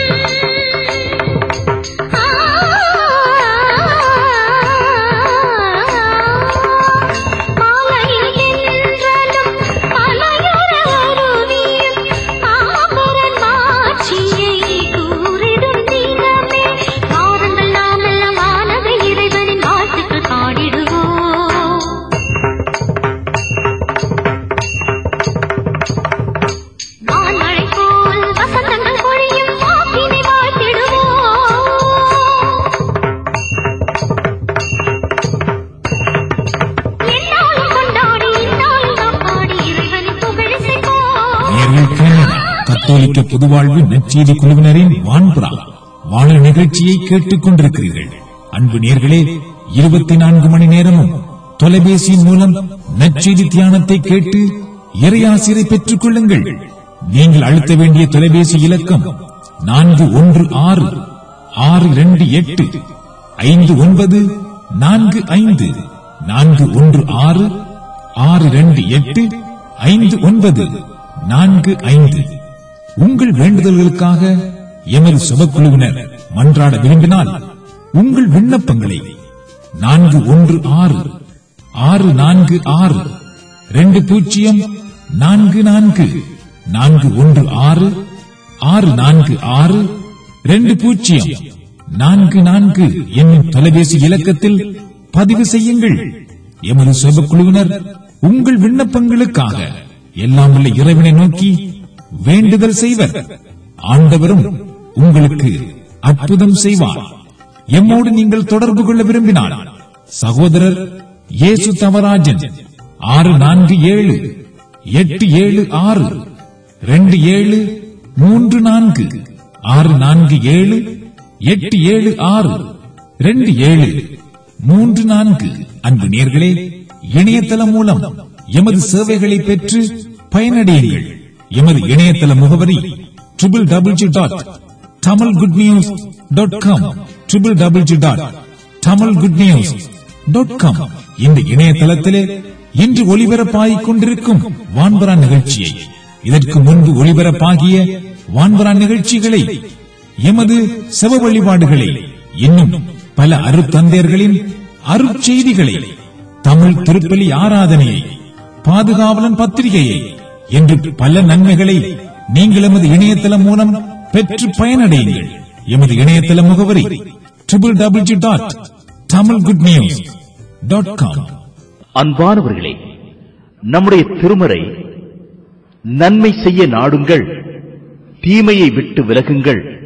மாலையில் என்றாலும் மலையோர அருவியும் ஆபரன் மாட்சியை கூறிடும் தினமே வாருங்கள் நாமெல்லாம் வானவை இறைவனின் வாழ்த்துக்கள் பாடிடுவோம் வான்மழை போல் வசந்தங்கள் பொழியும் வாக்கினை வாழ்த்திடுவோம் என்னாலும் கொண்டாடி இந்நாளும் நாம் பாடி இறைவனின் புகழிசைப்போம் நேர்கள் கேளன கத்தோலிக்க பொதுவாழ்வு நற்செய்தி குழுவினரின் வான்புறா வாழல் நிகழ்ச்சியை கேட்டுக் கொண்டிருக்கிறீர்கள் அன்பு நேர்களே இருபத்தி நான்கு மணி நேரமும் தொலைபேசியின் மூலம் நற்செய்தி தியானத்தை கேட்டு இறையாசிரை பெற்றுக் கொள்ளுங்கள் நீங்கள் அழுத்த வேண்டிய தொலைபேசி இலக்கம் நான்கு ஒன்று ஆறு ஆறு இரண்டு எட்டு ஐந்து ஒன்பது நான்கு ஐந்து நான்கு ஒன்று ஆறு ஆறு இரண்டு எட்டு ஐந்து ஒன்பது நான்கு ஐந்து உங்கள் வேண்டுதல்களுக்காக எமது சுபக்குழுவினர் மன்றாட விரும்பினால் உங்கள் விண்ணப்பங்களை நான்கு ஒன்று ஆறு ஆறு நான்கு ஆறு ரெண்டு பூஜ்ஜியம் நான்கு நான்கு நான்கு ஒன்று ஆறு ஆறு நான்கு ஆறு ரெண்டு பூஜ்ஜியம் நான்கு நான்கு என்னும் தொலைபேசி இலக்கத்தில் பதிவு செய்யுங்கள் எமது சுபக்குழுவினர் உங்கள் விண்ணப்பங்களுக்காக எல்லாம் உள்ள இறைவனை நோக்கி வேண்டுதல் செய்வர் ஆண்டவரும் உங்களுக்கு அற்புதம் செய்வார் எம்மோடு நீங்கள் தொடர்பு கொள்ள விரும்பினால் சகோதரர் இயேசு தவராஜன் ஆறு நான்கு ஏழு எட்டு ஏழு ஆறு ரெண்டு ஏழு மூன்று நான்கு ஆறு நான்கு ஏழு எட்டு ஏழு ஆறு ரெண்டு ஏழு மூன்று நான்கு அன்பு நேர்களே இணையதளம் மூலம் எமது சேவைகளை பெற்று பயனடையுங்கள் எமது இணையதள முகவரி triple double G dot Tamil good news dot com triple double G dot Tamil good news dot com இந்த இணையதளத்திலே இன்று ஒளிபரப்பாகிக் கொண்டிருக்கும் வான்பரா நிகழ்ச்சியை இதற்கு முன்பு ஒளிபரப்பாகிய வான்பரா நிகழ்ச்சிகளை எமது செவ வழிபாடுகளை இன்னும் பல அருத்தந்தையர்களின் அருட்செய்திகளை தமிழ் திருப்பலி ஆராதனையை பாதுகாவலன் பத்திரிகையை என்று பல நன்மைகளை நீங்கள் எமது இணையதளம் மூலம் பெற்று பயனடையுங்கள் எமது இணையதள முகவரி triple double G dot Tamil good news dot com அன்பானவர்களே நம்முடைய திருமறை நன்மை செய்ய நாடுங்கள் தீமையை விட்டு விலகுங்கள்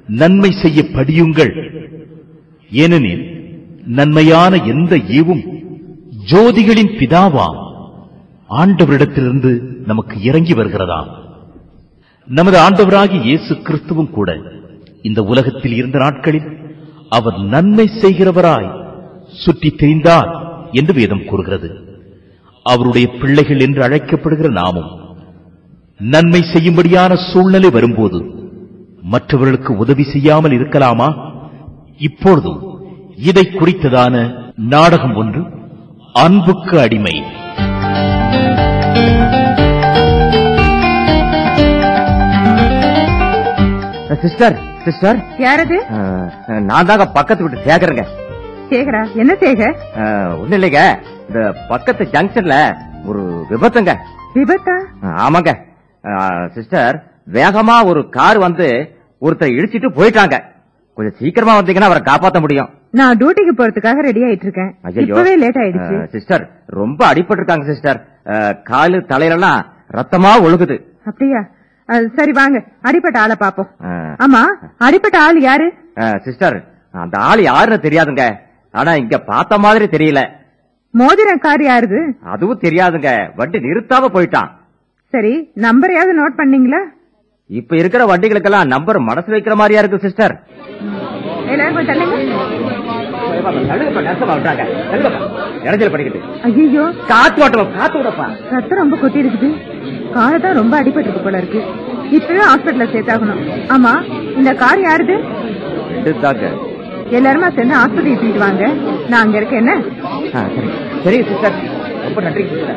நன்மை செய்ய படியுங்கள் ஏனெனில் நன்மையான எந்த ஈவும் ஜோதிகளின் பிதாவாம் ஆண்டவரிடத்திலிருந்து நமக்கு இறங்கி வருகிறதாம் நமது ஆண்டவராகிய இயேசு கிறிஸ்துவும் கூட இந்த உலகத்தில் இருந்த நாட்களில் அவர் நன்மை செய்கிறவராய் சுற்றித் திரிந்தார் என்று வேதம் கூறுகிறது அவருடைய பிள்ளைகள் என்று அழைக்கப்படுகிற நாமும் நன்மை செய்யும்படியான சூழ்நிலை வரும்போது மற்றவர்களுக்கு உதவி செய்யாமல் இருக்கலாமா இப்பொழுதும் இதை குறித்ததான நாடகம் ஒன்று அன்புக்கு அடிமை சிஸ்டர் சிஸ்டர் யாரது நான் தாங்க பக்கத்து விட்டு சேகருங்க சேகரா என்ன சேகர் ஒண்ணு இல்லைங்க இந்த பக்கத்து ஜங்ஷன்ல ஒரு விபத்துங்க விபத்தா அஹ், ஆமாங்க அஹ், சிஸ்டர் வேகமா ஒரு கார் வந்து ஒருத்தர் இடிச்சிட்டு போயிட்டாங்க கொஞ்சம் சீக்கிரமா வந்தீங்கன்னா அவரை காப்பாத்த முடியும் நான் டியூட்டிக்கு போறதுக்காக ரெடி ஆயிட்டு இருக்கேன் ஐயையோ. இப்பவே லேட் ஆயிடுச்சு அஹ், சிஸ்டர் ரொம்ப அடிபட்டிருக்காங்க சிஸ்டர் அஹ், காலு தலையிலலாம் ரத்தமா ஒழுகுது அப்படியா அஹ், சரி வாங்க அடிப்பட்ட ஆளை பாப்போம் அஹ், ஆமா அடிப்பட்ட ஆள் யாரு அஹ், சிஸ்டர் அந்த ஆள் யாருன்னு தெரியாதுங்க ஆனா இங்க பார்த்த மாதிரி தெரியல மோதிரம் கார் யாருது அதுவும் தெரியாதுங்க வண்டி நிறுத்தாம போயிட்டான் சரி நம்பரையாவது நோட் பண்ணீங்களா இப்ப இருக்கிற வண்டிகளுக்கெல்லாம் நம்பர் மனசு வைக்கிற மாதிரியா இருக்கு சிஸ்டர் எல்லாரும் கொஞ்சம் தள்ளுங்க இடைஞ்சல் பண்ணிக்கிட்டு ஐயோ காத்து ஓட்டணும் காத்து விடப்பா ரத்தம் ரொம்ப கொட்டி இருக்குது காரை தான் ரொம்ப அடிபட்டு இருக்கு போல இருக்கு இப்பவே ஹாஸ்பிட்டல்ல சேர்த்தாகணும் ஆமா இந்த கார் யாருது தாங்க எல்லாருமா சேர்ந்து ஆஸ்பத்திரி தூக்கிட்டு வாங்க நான் அங்க இருக்கேன் என்ன சரி சரி சிஸ்டர் ரொம்ப நன்றி sister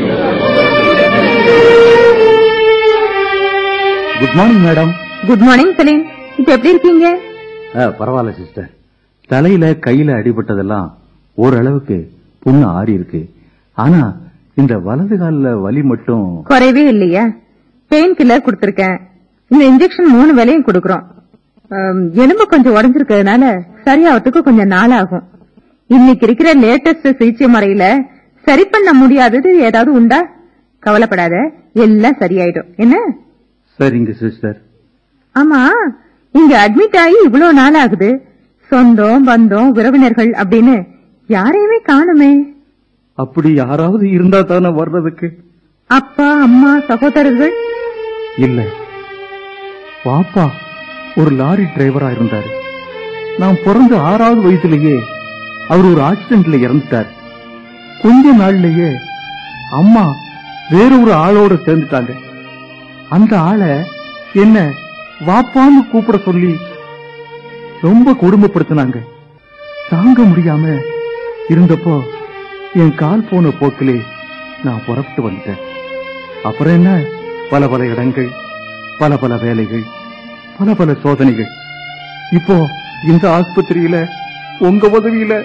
good morning madam good morning Saleem இப்ப எப்படி இருக்கீங்க பரவாயில்ல சிஸ்டர் தலையில கையில அடிபட்டதெல்லாம் ஓரளவுக்கு புண்ணு ஆறி இருக்கு ஆனா இந்த வலது கால்ல வலி மட்டும் குறைவே இல்லையா பெயின் கில்லர் கொடுத்திருக்கேன் இந்த இன்ஜெக்ஷன் மூணு வேலையும் கொடுக்கறோம் ஆம், எலும்பு கொஞ்சம் உடஞ்சிருக்கிறதுனால சரியாவதுக்கு கொஞ்சம் நாள் ஆகும் இன்னைக்கு இருக்கிற லேட்டஸ்ட் சிகிச்சை முறையில சரி பண்ண முடியாதது ஏதாவது உண்டா கவலைப்படாத எல்லாம் சரியாயிடும் என்ன சரிங்க சிஸ்டர் ஆமா இங்க அட்மிட் ஆகி இவ்வளவு நாள் ஆகுது சொந்தம் பந்தம் உறவினர்கள் அப்படின்னு யாரையுமே காணுமே அப்படி யாராவது இருந்தா தானே வர்றதுக்கு அப்பா அம்மா சகோதரர்கள் இல்ல பாப்பா ஒரு லாரி டிரைவரா இருந்தாரு நான் பிறந்த ஆறாவது வயசுலயே அவர் ஒரு ஆக்சிடென்ட்ல இறந்துட்டார் கொஞ்ச நாள்லயே அம்மா வேற ஒரு ஆளோட சேர்ந்துட்டாங்க அந்த ஆளை என்ன வாப்பான்னு கூப்பிட சொல்லி ரொம்ப கொடுமைப்படுத்தினாங்க தாங்க முடியாம இருந்தப்போ என் கால் போன போக்கிலே நான் புறப்பட்டு வந்துட்டேன் அப்புறம் என்ன பல பல இடங்கள் பல பல வேலைகள் பல பல சோதனைகள் இப்போ இந்த ஆஸ்பத்திரியில உங்க உதவியில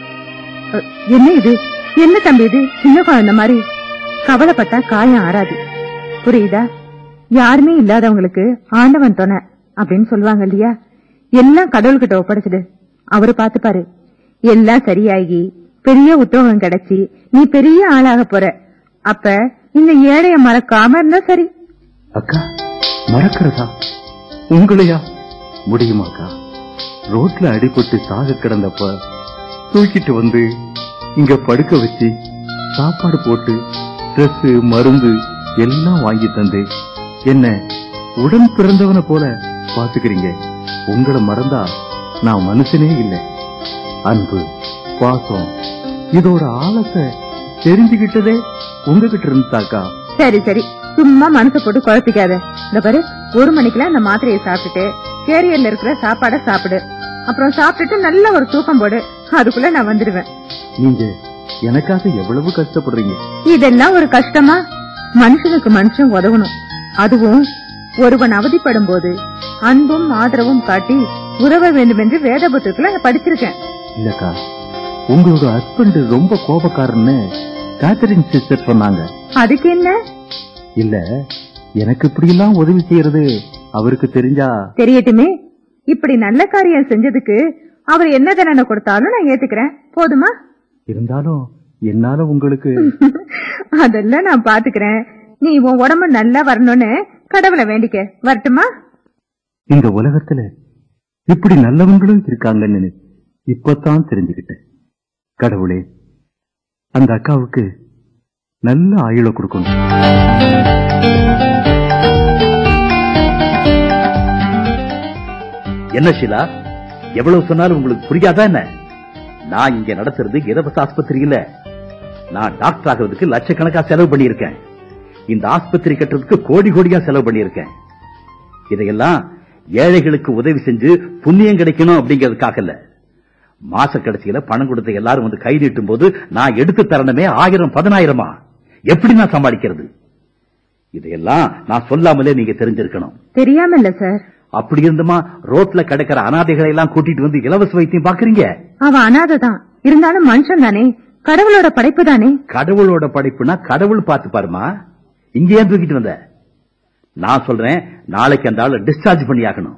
அ, என்ன இது என்ன தம்பி இது சின்ன குழந்தை மாதிரி கவலைப்பட்டா காயம் ஆறாது புரியுதா யாருமே இல்லாதவங்களுக்கு ஆண்டவன் துணை அப்படின்னு சொல்லுவாங்க இல்லையா எல்லாம் கடவுள்கிட்ட ஒப்படைச்சிடு அவரு பாத்துப்பாரு எல்லாம் சரியாகி பெரிய உத்தியோகம் கிடைச்சி நீ பெரிய ஆளாக போற அப்ப இந்த ஏழைய மறக்காம இருந்தா சரி அக்கா மறக்கிறதா உங்களையா முடியுமாக்கா ரோட்ல அடிபட்டு சாக கிடந்தப்ப தூக்கிட்டு வந்து இங்க படுக்க வச்சு சாப்பாடு போட்டு Dress மருந்து எல்லாம் வாங்கி தந்து என்ன உடன் பிறந்தவனை போல பாத்துக்கிறீங்க உங்களை மறந்தா நான் மனுஷனே இல்லை அன்பு பாசம் இதோட ஆழத்தை தெரிஞ்சுக்கிட்டதே உங்ககிட்ட இருந்தாக்கா சரி சரி சும்மா மனசை போட்டு குழப்பிக்காத இந்த பாரு ஒரு மணிக்கெல்லாம் இந்த மாத்திரையை சாப்பிட்டுட்டு கேரியர்ல இருக்கிற சாப்பாடை சாப்பிடு அப்புறம் சாப்பிட்டுட்டு நல்ல ஒரு தூக்கம் போடு அதுக்குள்ள நான் வந்துடுவேன் நீங்க எனக்காக எவ்வளவு கஷ்டப்படுறீங்க இதெல்லாம் ஒரு கஷ்டமா மனுஷனுக்கு மனுஷன் உதவணும் அதுவும் ஒருவன் அவதிப்படும் போது அன்பும் ஆதரவும் காட்டி உதவ வேண்டும் என்று வேத புத்தகத்துல நான் படிச்சிருக்கேன் இல்லக்கா உங்களோட ஹஸ்பண்ட் ரொம்ப கோபக்காரன்னு கேத்தரின் சிஸ்டர் சொன்னாங்க அதுக்கு என்ன இல்ல எனக்கு இப்படி எல்லாம் உதவி செய்யறது அவருக்கு தெரிஞ்சா தெரியட்டுமே இப்படி நல்ல காரியம் செஞ்சதுக்கு அவர் என்ன தண்டனை கொடுத்தாலும் நான் ஏத்துக்கிறேன் போதுமா இருந்தாலும் என்னால உங்களுக்கு அதெல்லாம் நான் பாத்துக்கிறேன் நீ உன் உடம்பு நல்லா வரணும்னு கடவுளை வேண்டிக்க வரட்டுமா இந்த உலகத்துல இப்படி நல்லவங்களும் இருக்காங்கன்னு இப்பதான் தெரிஞ்சுக்கிட்டேன் கடவுளே அந்த அக்காவுக்கு நல்ல ஆயுளை கொடுக்கணும் என்ன ஷீலா எவ்வளவு சொன்னாலும் உங்களுக்கு புரியாதா என்ன நான் இங்க நடத்துறது இலவச ஆஸ்பத்திரி இல்ல நான் டாக்டர் ஆகிறதுக்கு லட்சக்கணக்கா செலவு பண்ணியிருக்கேன் இந்த ஆஸ்பத்திரி கட்டுறதுக்கு கோடி கோடியா செலவு பண்ணியிருக்கேன் இதையெல்லாம் ஏழைகளுக்கு உதவி செஞ்சு புண்ணியம் கிடைக்கணும் அப்படிங்கிறதுக்காக இல்ல மாச கடைசியில பணம் கொடுத்த எல்லாரும் வந்து கை நீட்டும் போது நான் எடுத்து தரணுமே ஆயிரம் பதினாயிரமா எப்படி நான் சமாளிக்கிறது இதையெல்லாம் நான் சொல்லாமலே நீங்க தெரிஞ்சிருக்கணும் தெரியாம இல்ல சார் அப்படி இருந்துமா ரோட்ல கிடக்கிற அனாதைகளை எல்லாம் கூட்டிட்டு வந்து இலவச வைத்தியம் பாக்குறீங்க அவ அனாதை தான் இருந்தாலும் மனுஷன் தானே கடவுளோட படைப்பு தானே கடவுளோட படைப்புனா கடவுள் பார்த்து பாருமா இங்க ஏன் தூக்கிட்டு வந்த நான் சொல்றேன் நாளைக்கு அந்த ஆளை டிஸ்சார்ஜ் பண்ணி ஆகணும்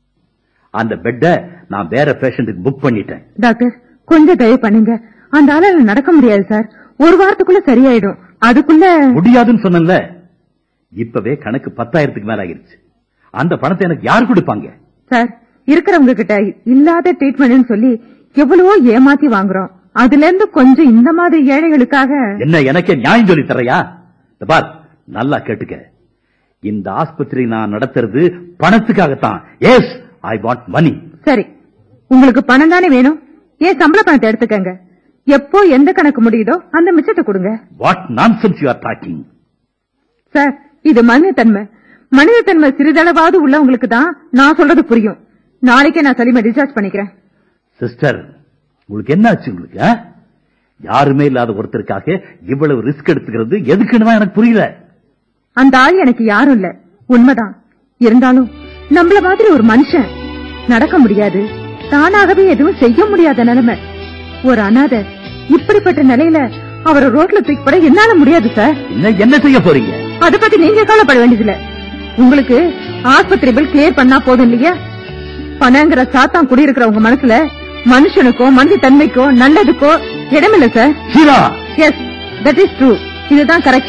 அந்த பெட்டை நான் வேற பேஷண்ட்டுக்கு புக் பண்ணிட்டேன் டாக்டர் கொஞ்சம் தயவு பண்ணுங்க அந்த ஆளால நடக்க முடியாது சார் ஒரு வாரத்துக்குள்ள சரியாயிடும் அதுக்குள்ள முடியாதுன்னு சொன்னேன்ல இப்பவே கணக்கு பத்தாயிரத்துக்கு மேல ஆயிருச்சு அந்த பணத்தை எனக்கு யார் கொடுப்பாங்க சார் இருக்கிறவங்க கிட்ட இல்லாத ட்ரீட்மெண்ட்னு சொல்லி எவ்வளவோ ஏமாத்தி வாங்குறோம் அதுல இருந்து கொஞ்சம் இந்த மாதிரி ஏழைகளுக்காக என்ன எனக்கே நியாயம் சொல்லி தரையா இந்த பார் நல்லா கேட்டுக்க இந்த ஆஸ்பத்திரி நான் நடத்துறது பணத்துக்காகத்தான் எஸ் ஐ வாண்ட் மணி சரி உங்களுக்கு பணம் தானே வேணும் ஏன் சம்பள பணத்தை எடுத்துக்கங்க எப்போ எந்த கணக்கு முடியுதோ அந்த மிச்சத்தை கொடுங்க what nonsense you are talking sir இது மனிதத்தன்மை மனிதத்தன்மை சிறிதளவாவது உள்ளவங்களுக்கு தான் நான் சொல்றது புரியும் நாளைக்கே நான் சலிமை டிஸ்சார்ஜ் பண்ணிக்கிறேன் சிஸ்டர் உங்களுக்கு என்ன ஆச்சு உங்களுக்கு ஆ? யாருமே இல்லாத ஒருத்தருக்காக இவ்வளவு ரிஸ்க் எடுத்துக்கிறது எதுக்குன்னு தான் எனக்கு புரியல அந்த ஆள் எனக்கு யாரும் இல்ல உண்மைதான் இருந்தாலும் நம்மள மாதிரி ஒரு மனுஷன் நடக்க முடியாது தானாகவே எதுவும் செய்ய முடியாத நிலைமை ஒரு அனாதை இப்படிப்பட்ட நிலையில அவரை ரோட்ல தூக்கி போட என்னால முடியாது சார் என்ன என்ன செய்ய போறீங்க அத பத்தி நீங்க கவலைப்பட வேண்டியதில்ல உங்களுக்கு ஆஸ்பத்திரி பில் கிளியர் பண்ணா போதும் இல்லையா பணங்கிற சாத்தான் குடியிருக்கிற உங்க மனசுல மனுஷனுக்கோ மனித தன்மைக்கோ நல்லதுக்கோ இடமில்ல sir Sheela yes that is true இதுதான் கரெக்ட்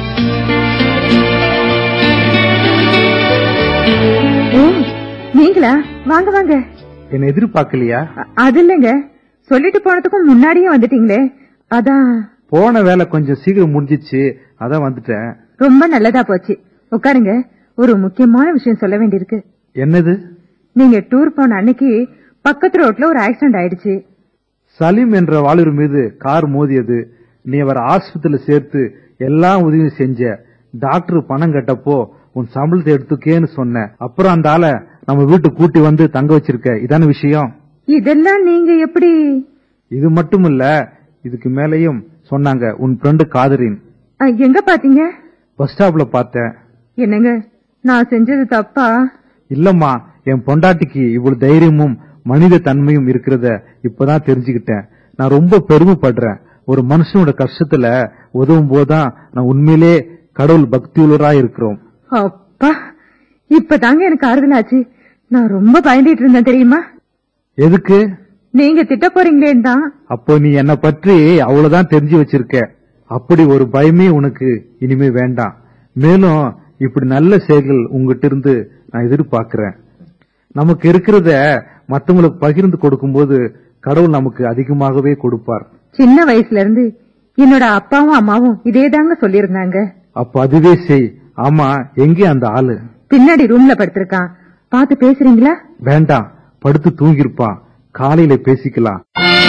ஓ நீங்களா வாங்க வாங்க என்ன எதிர்பார்க்கலையா அ- அது இல்லைங்க சொல்லிட்டு போனதுக்கும் முன்னாடியே வந்துட்டீங்களே அதான் போன வேலை கொஞ்சம் சீக்கிரம் முடிஞ்சிச்சு அதான் வந்துட்டேன் ரொம்ப நல்லதா போச்சு உட்காருங்க ஒரு முக்கியமான விஷயம் சொல்ல வேண்டியிருக்கு என்னது நீங்க டூர் போன அன்னைக்கு பக்கத்து ரோட்ல ஒரு ஆக்சிடென்ட் ஆயிடுச்சு சலீம் என்ற வாலிபர் மீது கார் மோதியது நீ அவர் ஆஸ்பத்திரியில சேர்த்து எல்லா உதவியும் செஞ்ச டாக்டர் பணம் கட்டப்போ உன் சம்பளத்தை எடுத்துக்கேன்னு சொன்ன அப்புறம் அந்த ஆளை நம்ம வீட்டுக்கு கூட்டி வந்து தங்க வச்சிருக்க இதான விஷயம் இதெல்லாம் நீங்க எப்படி இது மட்டும் இல்ல இதுக்கு மேலேயும் சொன்னாங்க உன் ஃப்ரெண்டு காதரின் அ, எங்க பாத்தீங்க பஸ் ஸ்டாப்ல பார்த்தேன் என்னங்க நான் செஞ்சது தப்பா இல்லம்மா என் பொண்டாட்டிக்கு இவ்வளவு தைரியமும் மனித தன்மையும் இருக்கிறத இப்பதான் தெரிஞ்சுக்கிட்டேன் நான் ரொம்ப பெருமைப்படுறேன் ஒரு மனுஷனோட கஷ்டத்துல உதவும் போதுதான் நான் உண்மையிலே கடவுள் பக்தியுள்ளரா இருக்கிறோம் அப்பா இப்பதாங்க எனக்கு ஆறுதலாச்சு நான் ரொம்ப பயந்துட்டு இருந்தேன் தெரியுமா எதுக்கு நீங்க திட்ட போறீங்களேன்னு தான் அப்போ நீ என்ன பற்றி அவ்வளவுதான் தெரிஞ்சு வச்சிருக்க அப்படி ஒரு பயமே உனக்கு இனிமே வேண்டாம் மேலும் இப்படி நல்ல செயல்கள் உங்ககிட்ட இருந்து நான் எதிர்பார்க்கிறேன் நமக்கு இருக்கிறத மத்தவங்களுக்கு பகிர்ந்து கொடுக்கும்போது கடவுள் நமக்கு அதிகமாகவே கொடுப்பார் சின்ன வயசுல இருந்து என்னோட அப்பாவும் அம்மாவும் இதேதாங்க சொல்லியிருந்தாங்க அப்ப அதுவே செய் ஆமா எங்கே அந்த ஆளு பின்னாடி ரூம்ல படுத்திருக்கான் பார்த்து பேசுறீங்களா வேண்டாம் படுத்து தூங்கிருப்பான் காலையில பேசிக்கலாம்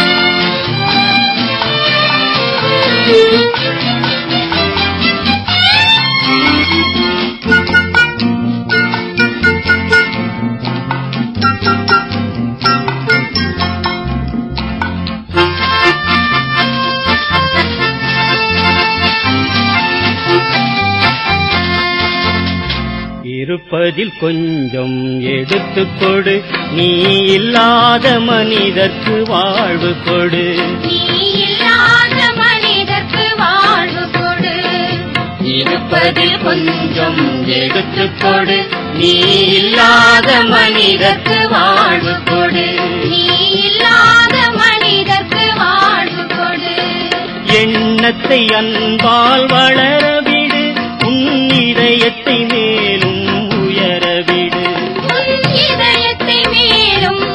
இருப்பதில் கொஞ்சம் எடுத்துக் கொடு நீ இல்லாத மனிதர்க்கு வாழ்வு கொடு நீ இல்லாத மனிதர்க்கு வாழ்வு கொடு இருப்பதில் கொஞ்சம் எடுத்துக் கொடு நீ இல்லாத மனிதர்க்கு வாழ்வு கொடு நீ இல்லாத மனிதர்க்கு வாழ்வு கொடு எண்ணத்தை அன்பால் வளரவிடு உன் இதயத்தை மேலும் உயரவிடு உன் இதயத்தை மேலும்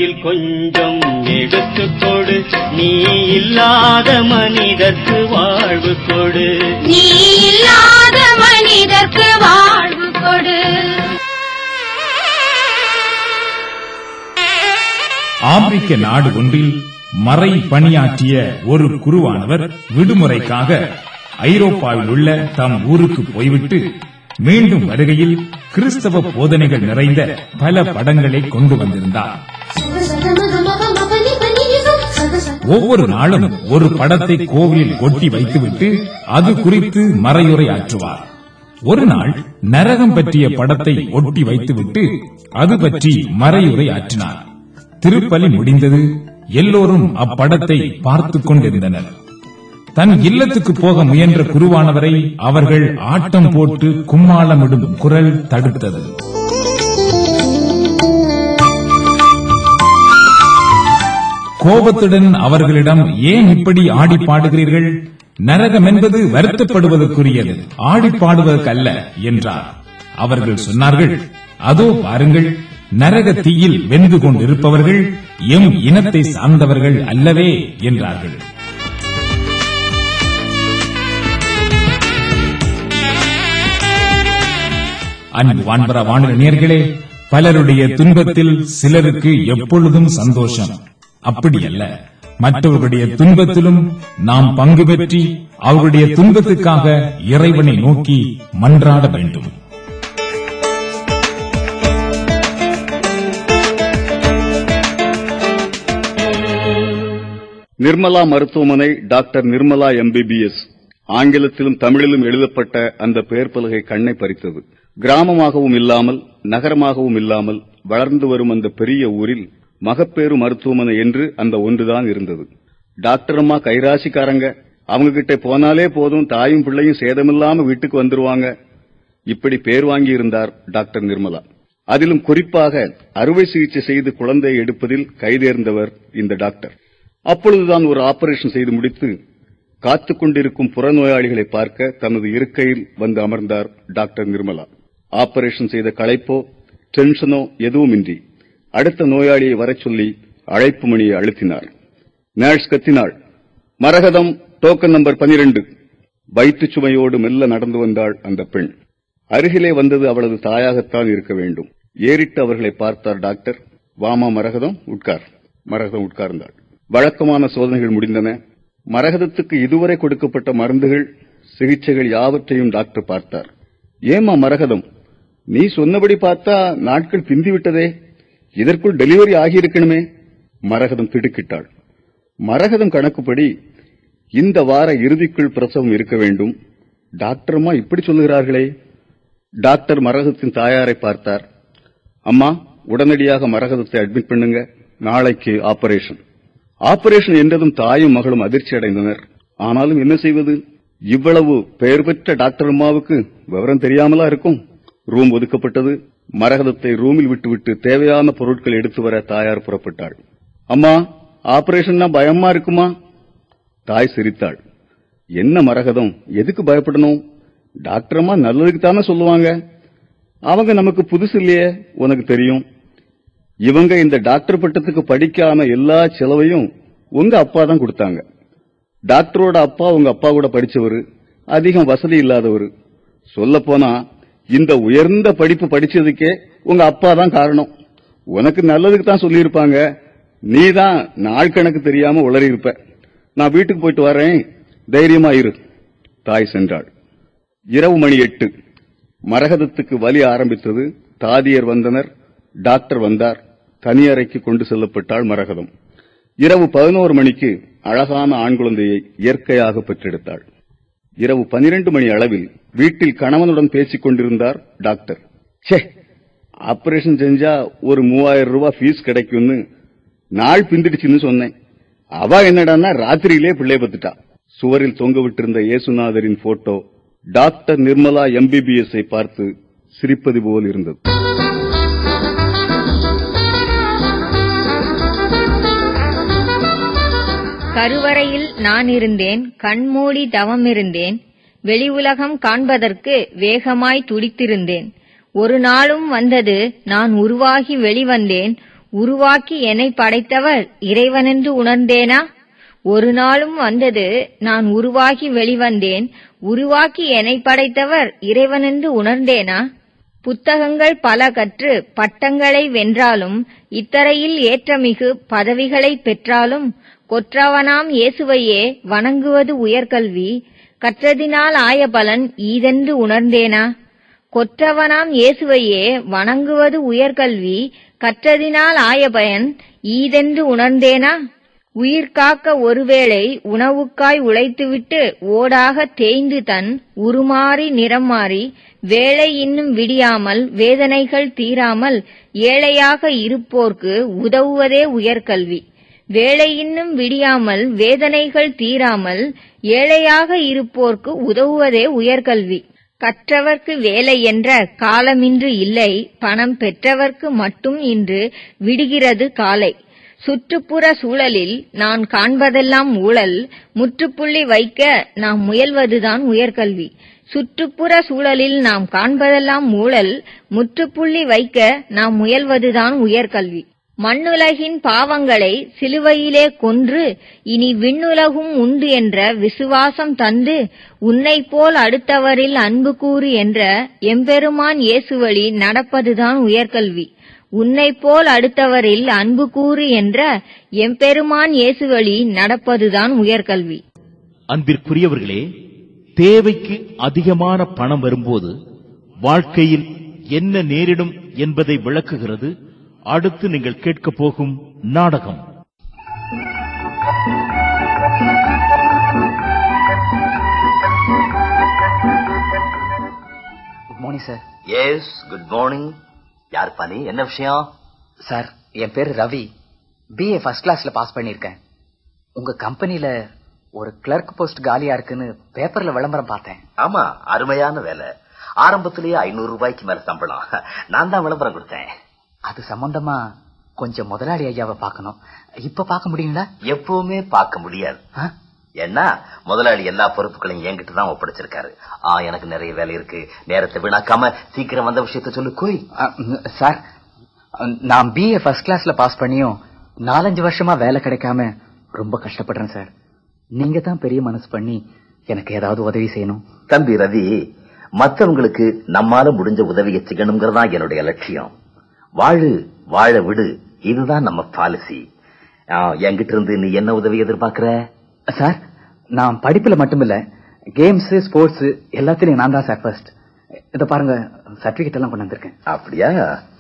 இருப்பதில் கொஞ்சம் எடுத்துக் கொடு நீ இல்லாத மனிதர்க்கு வாழ்வு கொடு நீ இல்லாத மனிதர்க்கு வாழ்வு கொடு ஆப்பிரிக்க நாடு ஒன்றில் மறை பணியாற்றிய ஒரு குருவானவர் விடுமுறைக்காக ஐரோப்பாவில் உள்ள தம் ஊருக்கு போய்விட்டு மீண்டும் வருகையில் கிறிஸ்தவ போதனைகள் நிறைந்த பல படங்களை கொண்டு வந்திருந்தார் ஒவ்வொரு நாளும் ஒரு படத்தை கோவிலில் ஒட்டி வைத்துவிட்டு அது குறித்து மறையுரை ஆற்றுவார் ஒரு நாள் நரகம் பற்றிய படத்தை ஒட்டி வைத்துவிட்டு அது பற்றி மறையுரை ஆற்றினார் திருப்பலி முடிந்தது எல்லோரும் அப்படத்தை பார்த்துக் கொண்டிருந்தனர் தன் இல்லத்துக்கு போக முயன்ற குருவானவரை அவர்கள் ஆட்டம் போட்டு கும்மாளமிடும் குரல் தடுத்தது கோபத்துடன் அவர்களிடம் ஏன் இப்படி ஆடி பாடுகிறீர்கள் நரகம் என்பது வருத்தப்படுவதற்குரியது ஆடி பாடுவதற்கல்ல என்றார் அவர்கள் சொன்னார்கள் அதோ பாருங்கள் நரக தீயில் வெந்து கொண்டிருப்பவர்கள் எம் இனத்தை சார்ந்தவர்கள் அல்லவே என்றார்கள் அன்பு வான்பரா வானொலி நேர்களே பலருடைய துன்பத்தில் சிலருக்கு எப்பொழுதும் சந்தோஷம் அப்படி அல்ல மற்றவர்களுடைய துன்பத்திலும் நாம் பங்கு பெற்றி அவர்களுடைய துன்பத்துக்காக இறைவனை நோக்கி மன்றாட வேண்டும் நிர்மலா மருத்துவமனை டாக்டர் நிர்மலா எம்பிபிஎஸ் ஆங்கிலத்திலும் தமிழிலும் எழுதப்பட்ட அந்த பெயர் பலகை கண்ணை பறித்தது கிராமமாகவும் இல்லாமல் நகரமாகவும் இல்லாமல் வளர்ந்து வரும் அந்த பெரிய ஊரில் மகப்பேறு மருத்துவமனை என்று அந்த ஒன்றுதான் இருந்தது டாக்டர் அம்மா கைராசிக்காரங்க அவங்க கிட்ட போனாலே போதும் தாயும் பிள்ளையும் சேதமில்லாம வீட்டுக்கு வந்துருவாங்க இப்படி பேர் வாங்கி இருந்தார் டாக்டர் நிர்மலா அதிலும் குறிப்பாக அறுவை சிகிச்சை செய்து குழந்தையை எடுப்பதில் கைதேர்ந்தவர் இந்த டாக்டர் அப்பொழுதுதான் ஒரு ஆபரேஷன் செய்து முடித்து காத்துக் கொண்டிருக்கும் புறநோயாளிகளை பார்க்க தனது இருக்கையில் வந்து அமர்ந்தார் டாக்டர் நிர்மலா ஆபரேஷன் செய்த களைப்போ டென்ஷனோ எதுவுமின்றி அடுத்த நோயாளியை வரச் சொல்லி அழைப்பு மணியை அழுத்தினார் நர்ஸ் கத்தினாள் மரகதம் டோக்கன் நம்பர் பனிரெண்டு வயிற்றுச் சுமையோடு மெல்ல நடந்து வந்தாள் அந்த பெண் அருகிலே வந்தது அவளது தாயாகத்தான் இருக்க வேண்டும் ஏறிட்டு அவர்களை பார்த்தார் டாக்டர் வாமா மரகதம் உட்கார் மரகதம் உட்கார்ந்தாள் வழக்கமான சோதனைகள் முடிந்தன மரகதத்துக்கு இதுவரை கொடுக்கப்பட்ட மருந்துகள் சிகிச்சைகள் யாவற்றையும் டாக்டர் பார்த்தார் ஏமா மரகதம் நீ சொன்னபடி பார்த்தா நாட்கள் பிந்தி விட்டதே இதற்குள் டெலிவரி ஆகியிருக்கணுமே மரகதம் திடுக்கிட்டாள் மரகதம் கணக்குப்படி இந்த வார இறுதிக்குள் பிரசவம் இருக்க வேண்டும் டாக்டர்மா இப்படி சொல்லுகிறார்களே டாக்டர் மரகதத்தின் தாயாரை பார்த்தார் அம்மா உடனடியாக மரகதத்தை அட்மிட் பண்ணுங்க நாளைக்கு ஆபரேஷன் ஆபரேஷன் என்றதும் தாயும் மகளும் அதிர்ச்சி அடைந்தனர் ஆனாலும் என்ன செய்வது இவ்வளவு பெயர் பெற்ற டாக்டர் அம்மாவுக்கு விவரம் தெரியாமலா இருக்கும் ரூம் ஒதுக்கப்பட்டது மரகதத்தை ரூமில் விட்டுவிட்டு தேவையான பொருட்கள் எடுத்து வர தாயார் புறப்பட்டாள் அம்மா ஆபரேஷன்னா பயமா இருக்குமா தாய் சிரித்தாள் என்ன மரகதம் எதுக்கு பயப்படணும் டாக்டர் அம்மா நல்லதுக்கு தானே சொல்லுவாங்க அவங்க நமக்கு புதுசு இல்லையே உனக்கு தெரியும் இவங்க இந்த டாக்டர் பட்டத்துக்கு படிக்காம எல்லா செலவையும் உங்க அப்பா தான் கொடுத்தாங்க டாக்டரோட அப்பா உங்க அப்பா கூட படிச்சவரு அதிகம் வசதி இல்லாதவர் சொல்ல போனா இந்த உயர்ந்த படிப்பு படிச்சதுக்கே உங்க அப்பா தான் காரணம் உனக்கு நல்லதுக்கு தான் சொல்லியிருப்பாங்க நீ தான் நாள் கணக்கு தெரியாம உளறி இருப்ப நான் வீட்டுக்கு போயிட்டு வரேன் தைரியமா இரு தாய் சென்றாள் இரவு மணி எட்டு மரகதத்துக்கு வலி ஆரம்பித்தது தாதியர் வந்தனர் டாக்டர் வந்தார் தனி அறைக்கு கொண்டு செல்லப்பட்டாள் மரகதம் இரவு பதினோரு மணிக்கு அழகான ஆண் குழந்தையை இயற்கையாக பெற்றெடுத்தாள் இரவு பனிரெண்டு மணி அளவில் வீட்டில் கணவனுடன் பேசிக் கொண்டிருந்தார் டாக்டர் ச்சே ஆபரேஷன் செஞ்சா ஒரு மூவாயிரம் ரூபாய் ஃபீஸ் கிடைக்கும்னு நாள் பிந்திடுச்சுன்னு சொன்னேன் அவ என்னடான்னா ராத்திரியிலே பிள்ளை பத்துட்டா சுவரில் தொங்க விட்டிருந்த இயேசுநாதரின் போட்டோ டாக்டர் நிர்மலா எம்பிபிஎஸ் ஐ பார்த்து சிரிப்பது போல் இருந்தது கருவறையில் நான் இருந்தேன் கண்மூடி தவம் இருந்தேன் வெளி உலகம் காண்பதற்கு வேகமாய் துடித்திருந்தேன் ஒரு நாளும் வந்தது நான் உருவாகி வெளிவந்தேன் உருவாக்கி என்னை படைத்தவர் இறைவனென்று உணர்ந்தேனா ஒரு நாளும் வந்தது நான் உருவாகி வெளிவந்தேன் உருவாக்கி என்னை படைத்தவர் இறைவனென்று உணர்ந்தேனா புத்தகங்கள் பல கற்று பட்டங்களை வென்றாலும் இத்தரையில் ஏற்றமிகு பதவிகளை பெற்றாலும் கொற்றவனாம் இயேசுவையே வணங்குவது உயர்கல்வி கற்றதினால் ஆய பலன் ஈதென்று உணர்ந்தேனா கொற்றவனாம் இயேசுவையே வணங்குவது உயர்கல்வி கற்றதினால் ஆய பயன் ஈதென்று உணர்ந்தேனா உயிர் காக்க ஒருவேளை உணவுக்காய் உழைத்துவிட்டு ஓடாக தேய்ந்து தன் உருமாறி நிறம் மாறி வேலை இன்னும் விடியாமல் வேதனைகள் தீராமல் ஏழையாக இருப்போர்க்கு உதவுவதே உயர்கல்வி வேலை இன்னும் விடியாமல் வேதனைகள் தீராமல் ஏழையாக இருப்போர்க்கு உதவுவதே உயர்கல்வி கற்றவர்க்கு வேலை என்ற காலமின்று இல்லை பணம் பெற்றவர்க்கு மட்டும் இன்று விடுகிறது காலை சுற்றுப்புற சூழலில் நான் காண்பதெல்லாம் ஊழல் முற்றுப்புள்ளி வைக்க நாம் முயல்வதுதான் உயர்கல்வி சுற்றுப்புற சூழலில் நாம் காண்பதெல்லாம் ஊழல் முற்றுப்புள்ளி வைக்க நாம் முயல்வதுதான் உயர்கல்வி மண்ணுலகின் பாவங்களை சிலுவையிலே கொன்று இனி விண்ணுலகும் உண்டு என்ற விசுவாசம் தந்து உன்னைப் போல் அடுத்தவரில் அன்பு கூறு என்ற எம்பெருமான் இயேசுவழி நடப்பதுதான் உயர்கல்வி உன்னைப் போல் அடுத்தவரில் அன்பு கூறு என்ற எம்பெருமான் இயேசுவழி நடப்பதுதான் உயர்கல்வி அன்பிற்குரியவர்களே தேவைக்கு அதிகமான பணம் வரும்போது வாழ்க்கையில் என்ன நேரிடும் என்பதை விளக்குகிறது அடுத்து நீங்கள் கேட்கப் போகும் நாடகம் good morning sir yes good morning யார் பனி என்ன விஷயம் சார் என் பேரு ரவி பிஏ ஃபர்ஸ்ட் கிளாஸ்ல பாஸ் பண்ணியிருக்கேன் உங்க கம்பெனில ஒரு கிளர்க் போஸ்ட் காலியா இருக்குன்னு பேப்பர்ல விளம்பரம் பார்த்தேன் ஆமா அருமையான வேலை ஆரம்பத்திலேயே ஐநூறு ரூபாய்க்கு மேல சம்பளம் நான் தான் விளம்பரம் கொடுத்தேன் அது சம்பந்தமா கொஞ்சம் முதலாளி ஐயாவை பார்க்கணும் இப்ப பார்க்க முடியுங்களா எப்பவுமே பார்க்க முடியாது ஏன்னா முதலாளி எல்லா பொறுப்புகளையும் என்கிட்ட தான் ஒப்படைச்சிருக்காரு ஆ எனக்கு நிறைய வேலை இருக்கு நேரத்தை வீணாக்காம சீக்கிரம் வந்த விஷயத்த சொல்லு கோய் சார் நான் பிஏ ஃபர்ஸ்ட் கிளாஸ்ல பாஸ் பண்ணியும் நாலஞ்சு வருஷமா வேலை கிடைக்காம ரொம்ப கஷ்டப்படுறேன் சார் நீங்க தான் பெரிய மனசு பண்ணி எனக்கு ஏதாவது உதவி செய்யணும் தம்பி ரவி மத்தவங்களுக்கு நம்மால முடிஞ்ச உதவியை செய்யணுங்கிறதா என்னுடைய லட்சியம் வாழு வாழ விடு இதுதான் நம்ம பாலிசி என்கிட்ட இருந்து நீ என்ன உதவி எதிர்பார்க்கிற சார் நான் படிப்புல மட்டும் இல்ல கேம்ஸ் ஸ்போர்ட்ஸ் எல்லாத்துலயும் நான் தான் சார் ஃபர்ஸ்ட் இத பாருங்க சர்டிபிகேட் எல்லாம் கொண்டு வந்திருக்கேன் அப்படியா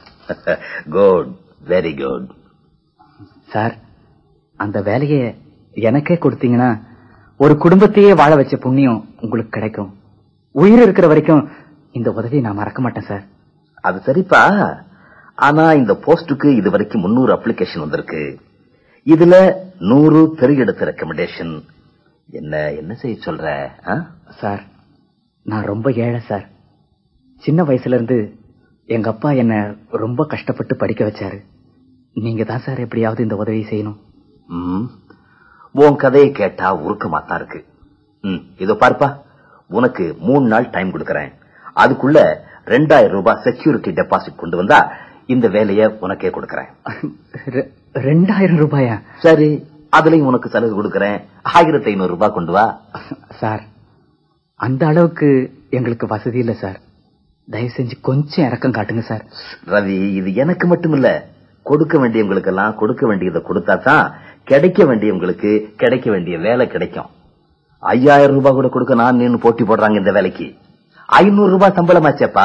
குட் வெரி குட் சார் அந்த வேலையை எனக்கே கொடுத்தீங்கன்னா ஒரு குடும்பத்தையே வாழ வச்ச புண்ணியம் உங்களுக்கு கிடைக்கும் உயிர் இருக்கிற வரைக்கும் இந்த உதவியை நான் மறக்க மாட்டேன் சார் அது சரிப்பா ஆனா இந்த போஸ்டுக்கு இது வரைக்கும் முன்னூறு அப்ளிகேஷன் வந்திருக்கு இதுல நூறு பெரிய எடுத்த ரெக்கமெண்டேஷன் என்ன என்ன செய்ய சொல்ற சார் நான் ரொம்ப ஏழை சார் சின்ன வயசுல இருந்து எங்க அப்பா என்ன ரொம்ப கஷ்டப்பட்டு படிக்க வச்சாரு நீங்க தான் சார் எப்படியாவது இந்த உதவி செய்யணும் ம் உன் கதையை கேட்டா உருக்கமா தான் இருக்கு ம் இதோ பார்ப்பா உனக்கு மூணு நாள் டைம் கொடுக்கறேன் அதுக்குள்ள ரெண்டாயிரம் ரூபாய் செக்யூரிட்டி டெபாசிட் கொண்டு வந்தா இந்த வேலையை உனக்கே கொடுக்கறேன் ரெண்டாயிரம் ரூபாயா சரி அதுலயும் உனக்கு சலுகை கொடுக்கறேன் ஆயிரத்தி ஐநூறு ரூபாய் கொண்டு வா சார் அந்த அளவுக்கு எங்களுக்கு வசதி இல்ல சார் தயவு செஞ்சு கொஞ்சம் இறக்கம் காட்டுங்க சார் ரவி இது எனக்கு மட்டும் இல்ல கொடுக்க வேண்டியவங்களுக்கு எல்லாம் கொடுக்க வேண்டியதை கொடுத்தா தான் கிடைக்க வேண்டியவங்களுக்கு கிடைக்க வேண்டிய வேலை கிடைக்கும் ஐயாயிரம் ரூபாய் கூட கொடுக்க நான் நின்னு போட்டி போடுறாங்க இந்த வேலைக்கு ஐநூறு ரூபாய் சம்பளமாச்சேப்பா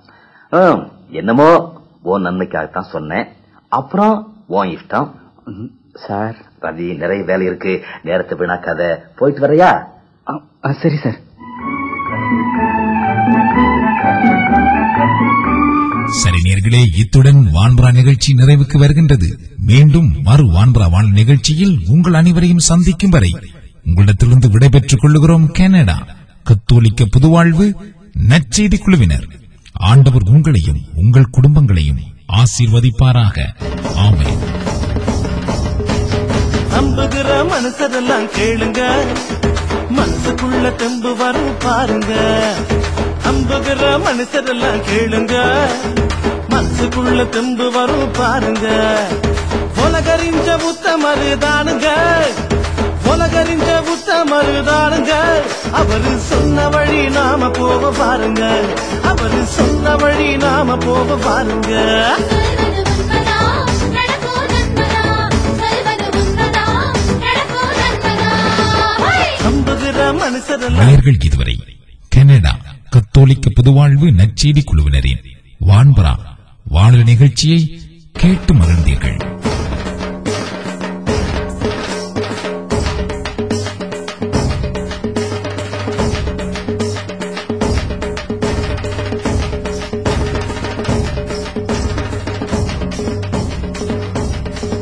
என்னமோ உன் நன்மைக்காகத்தான் சொன்னேன் அப்புறம் உன் இஷ்டம் சார் ரவி நிறைய வேலை இருக்கு நேரத்தை வீணாக்காத போயிட்டு வரையா சரி சார் சரி நேர்களே இத்துடன் வான்பரா நிகழ்ச்சி நிறைவுக்கு வருகின்றது மீண்டும் மறு வான்பரா வான் நிகழ்ச்சியில் உங்கள் அனைவரையும் சந்திக்கும் வரை உங்களிடத்திலிருந்து விடைபெற்றுக் கொள்ளுகிறோம் கனடா கத்தோலிக்க புதுவாழ்வு நற்செய்தி குழுவினர் ஆண்டவர் உங்களையும் உங்கள் குடும்பங்களையும் ஆசீர்வதிப்பாராக ஆமே நம்புகிற மனுஷரெல்லாம் கேளுங்க மனசுக்குள்ள தெம்பு வரும் பாருங்க நம்புகிற மனுஷரெல்லாம் கேளுங்க மனசு மனசுக்குள்ள தெம்பு வரும் பாருங்க உலகறிஞ்ச புத்த மருதானுங்க உலகறிஞ்ச புத்த மருதானுங்க அவரு சொன்ன வழி நாம போக பாருங்க அவரு சொன்ன வழி நாம போக பாருங்க நம்புகிற மனுஷரெல்லாம் நேயர்கள் இதுவரை கனடா கத்தோலிக்க பொதுவாழ்வு நற்செய்தி குழுவினரின் வான்பரா வானொலி நிகழ்ச்சியை கேட்டு மகிழ்ந்தீர்கள்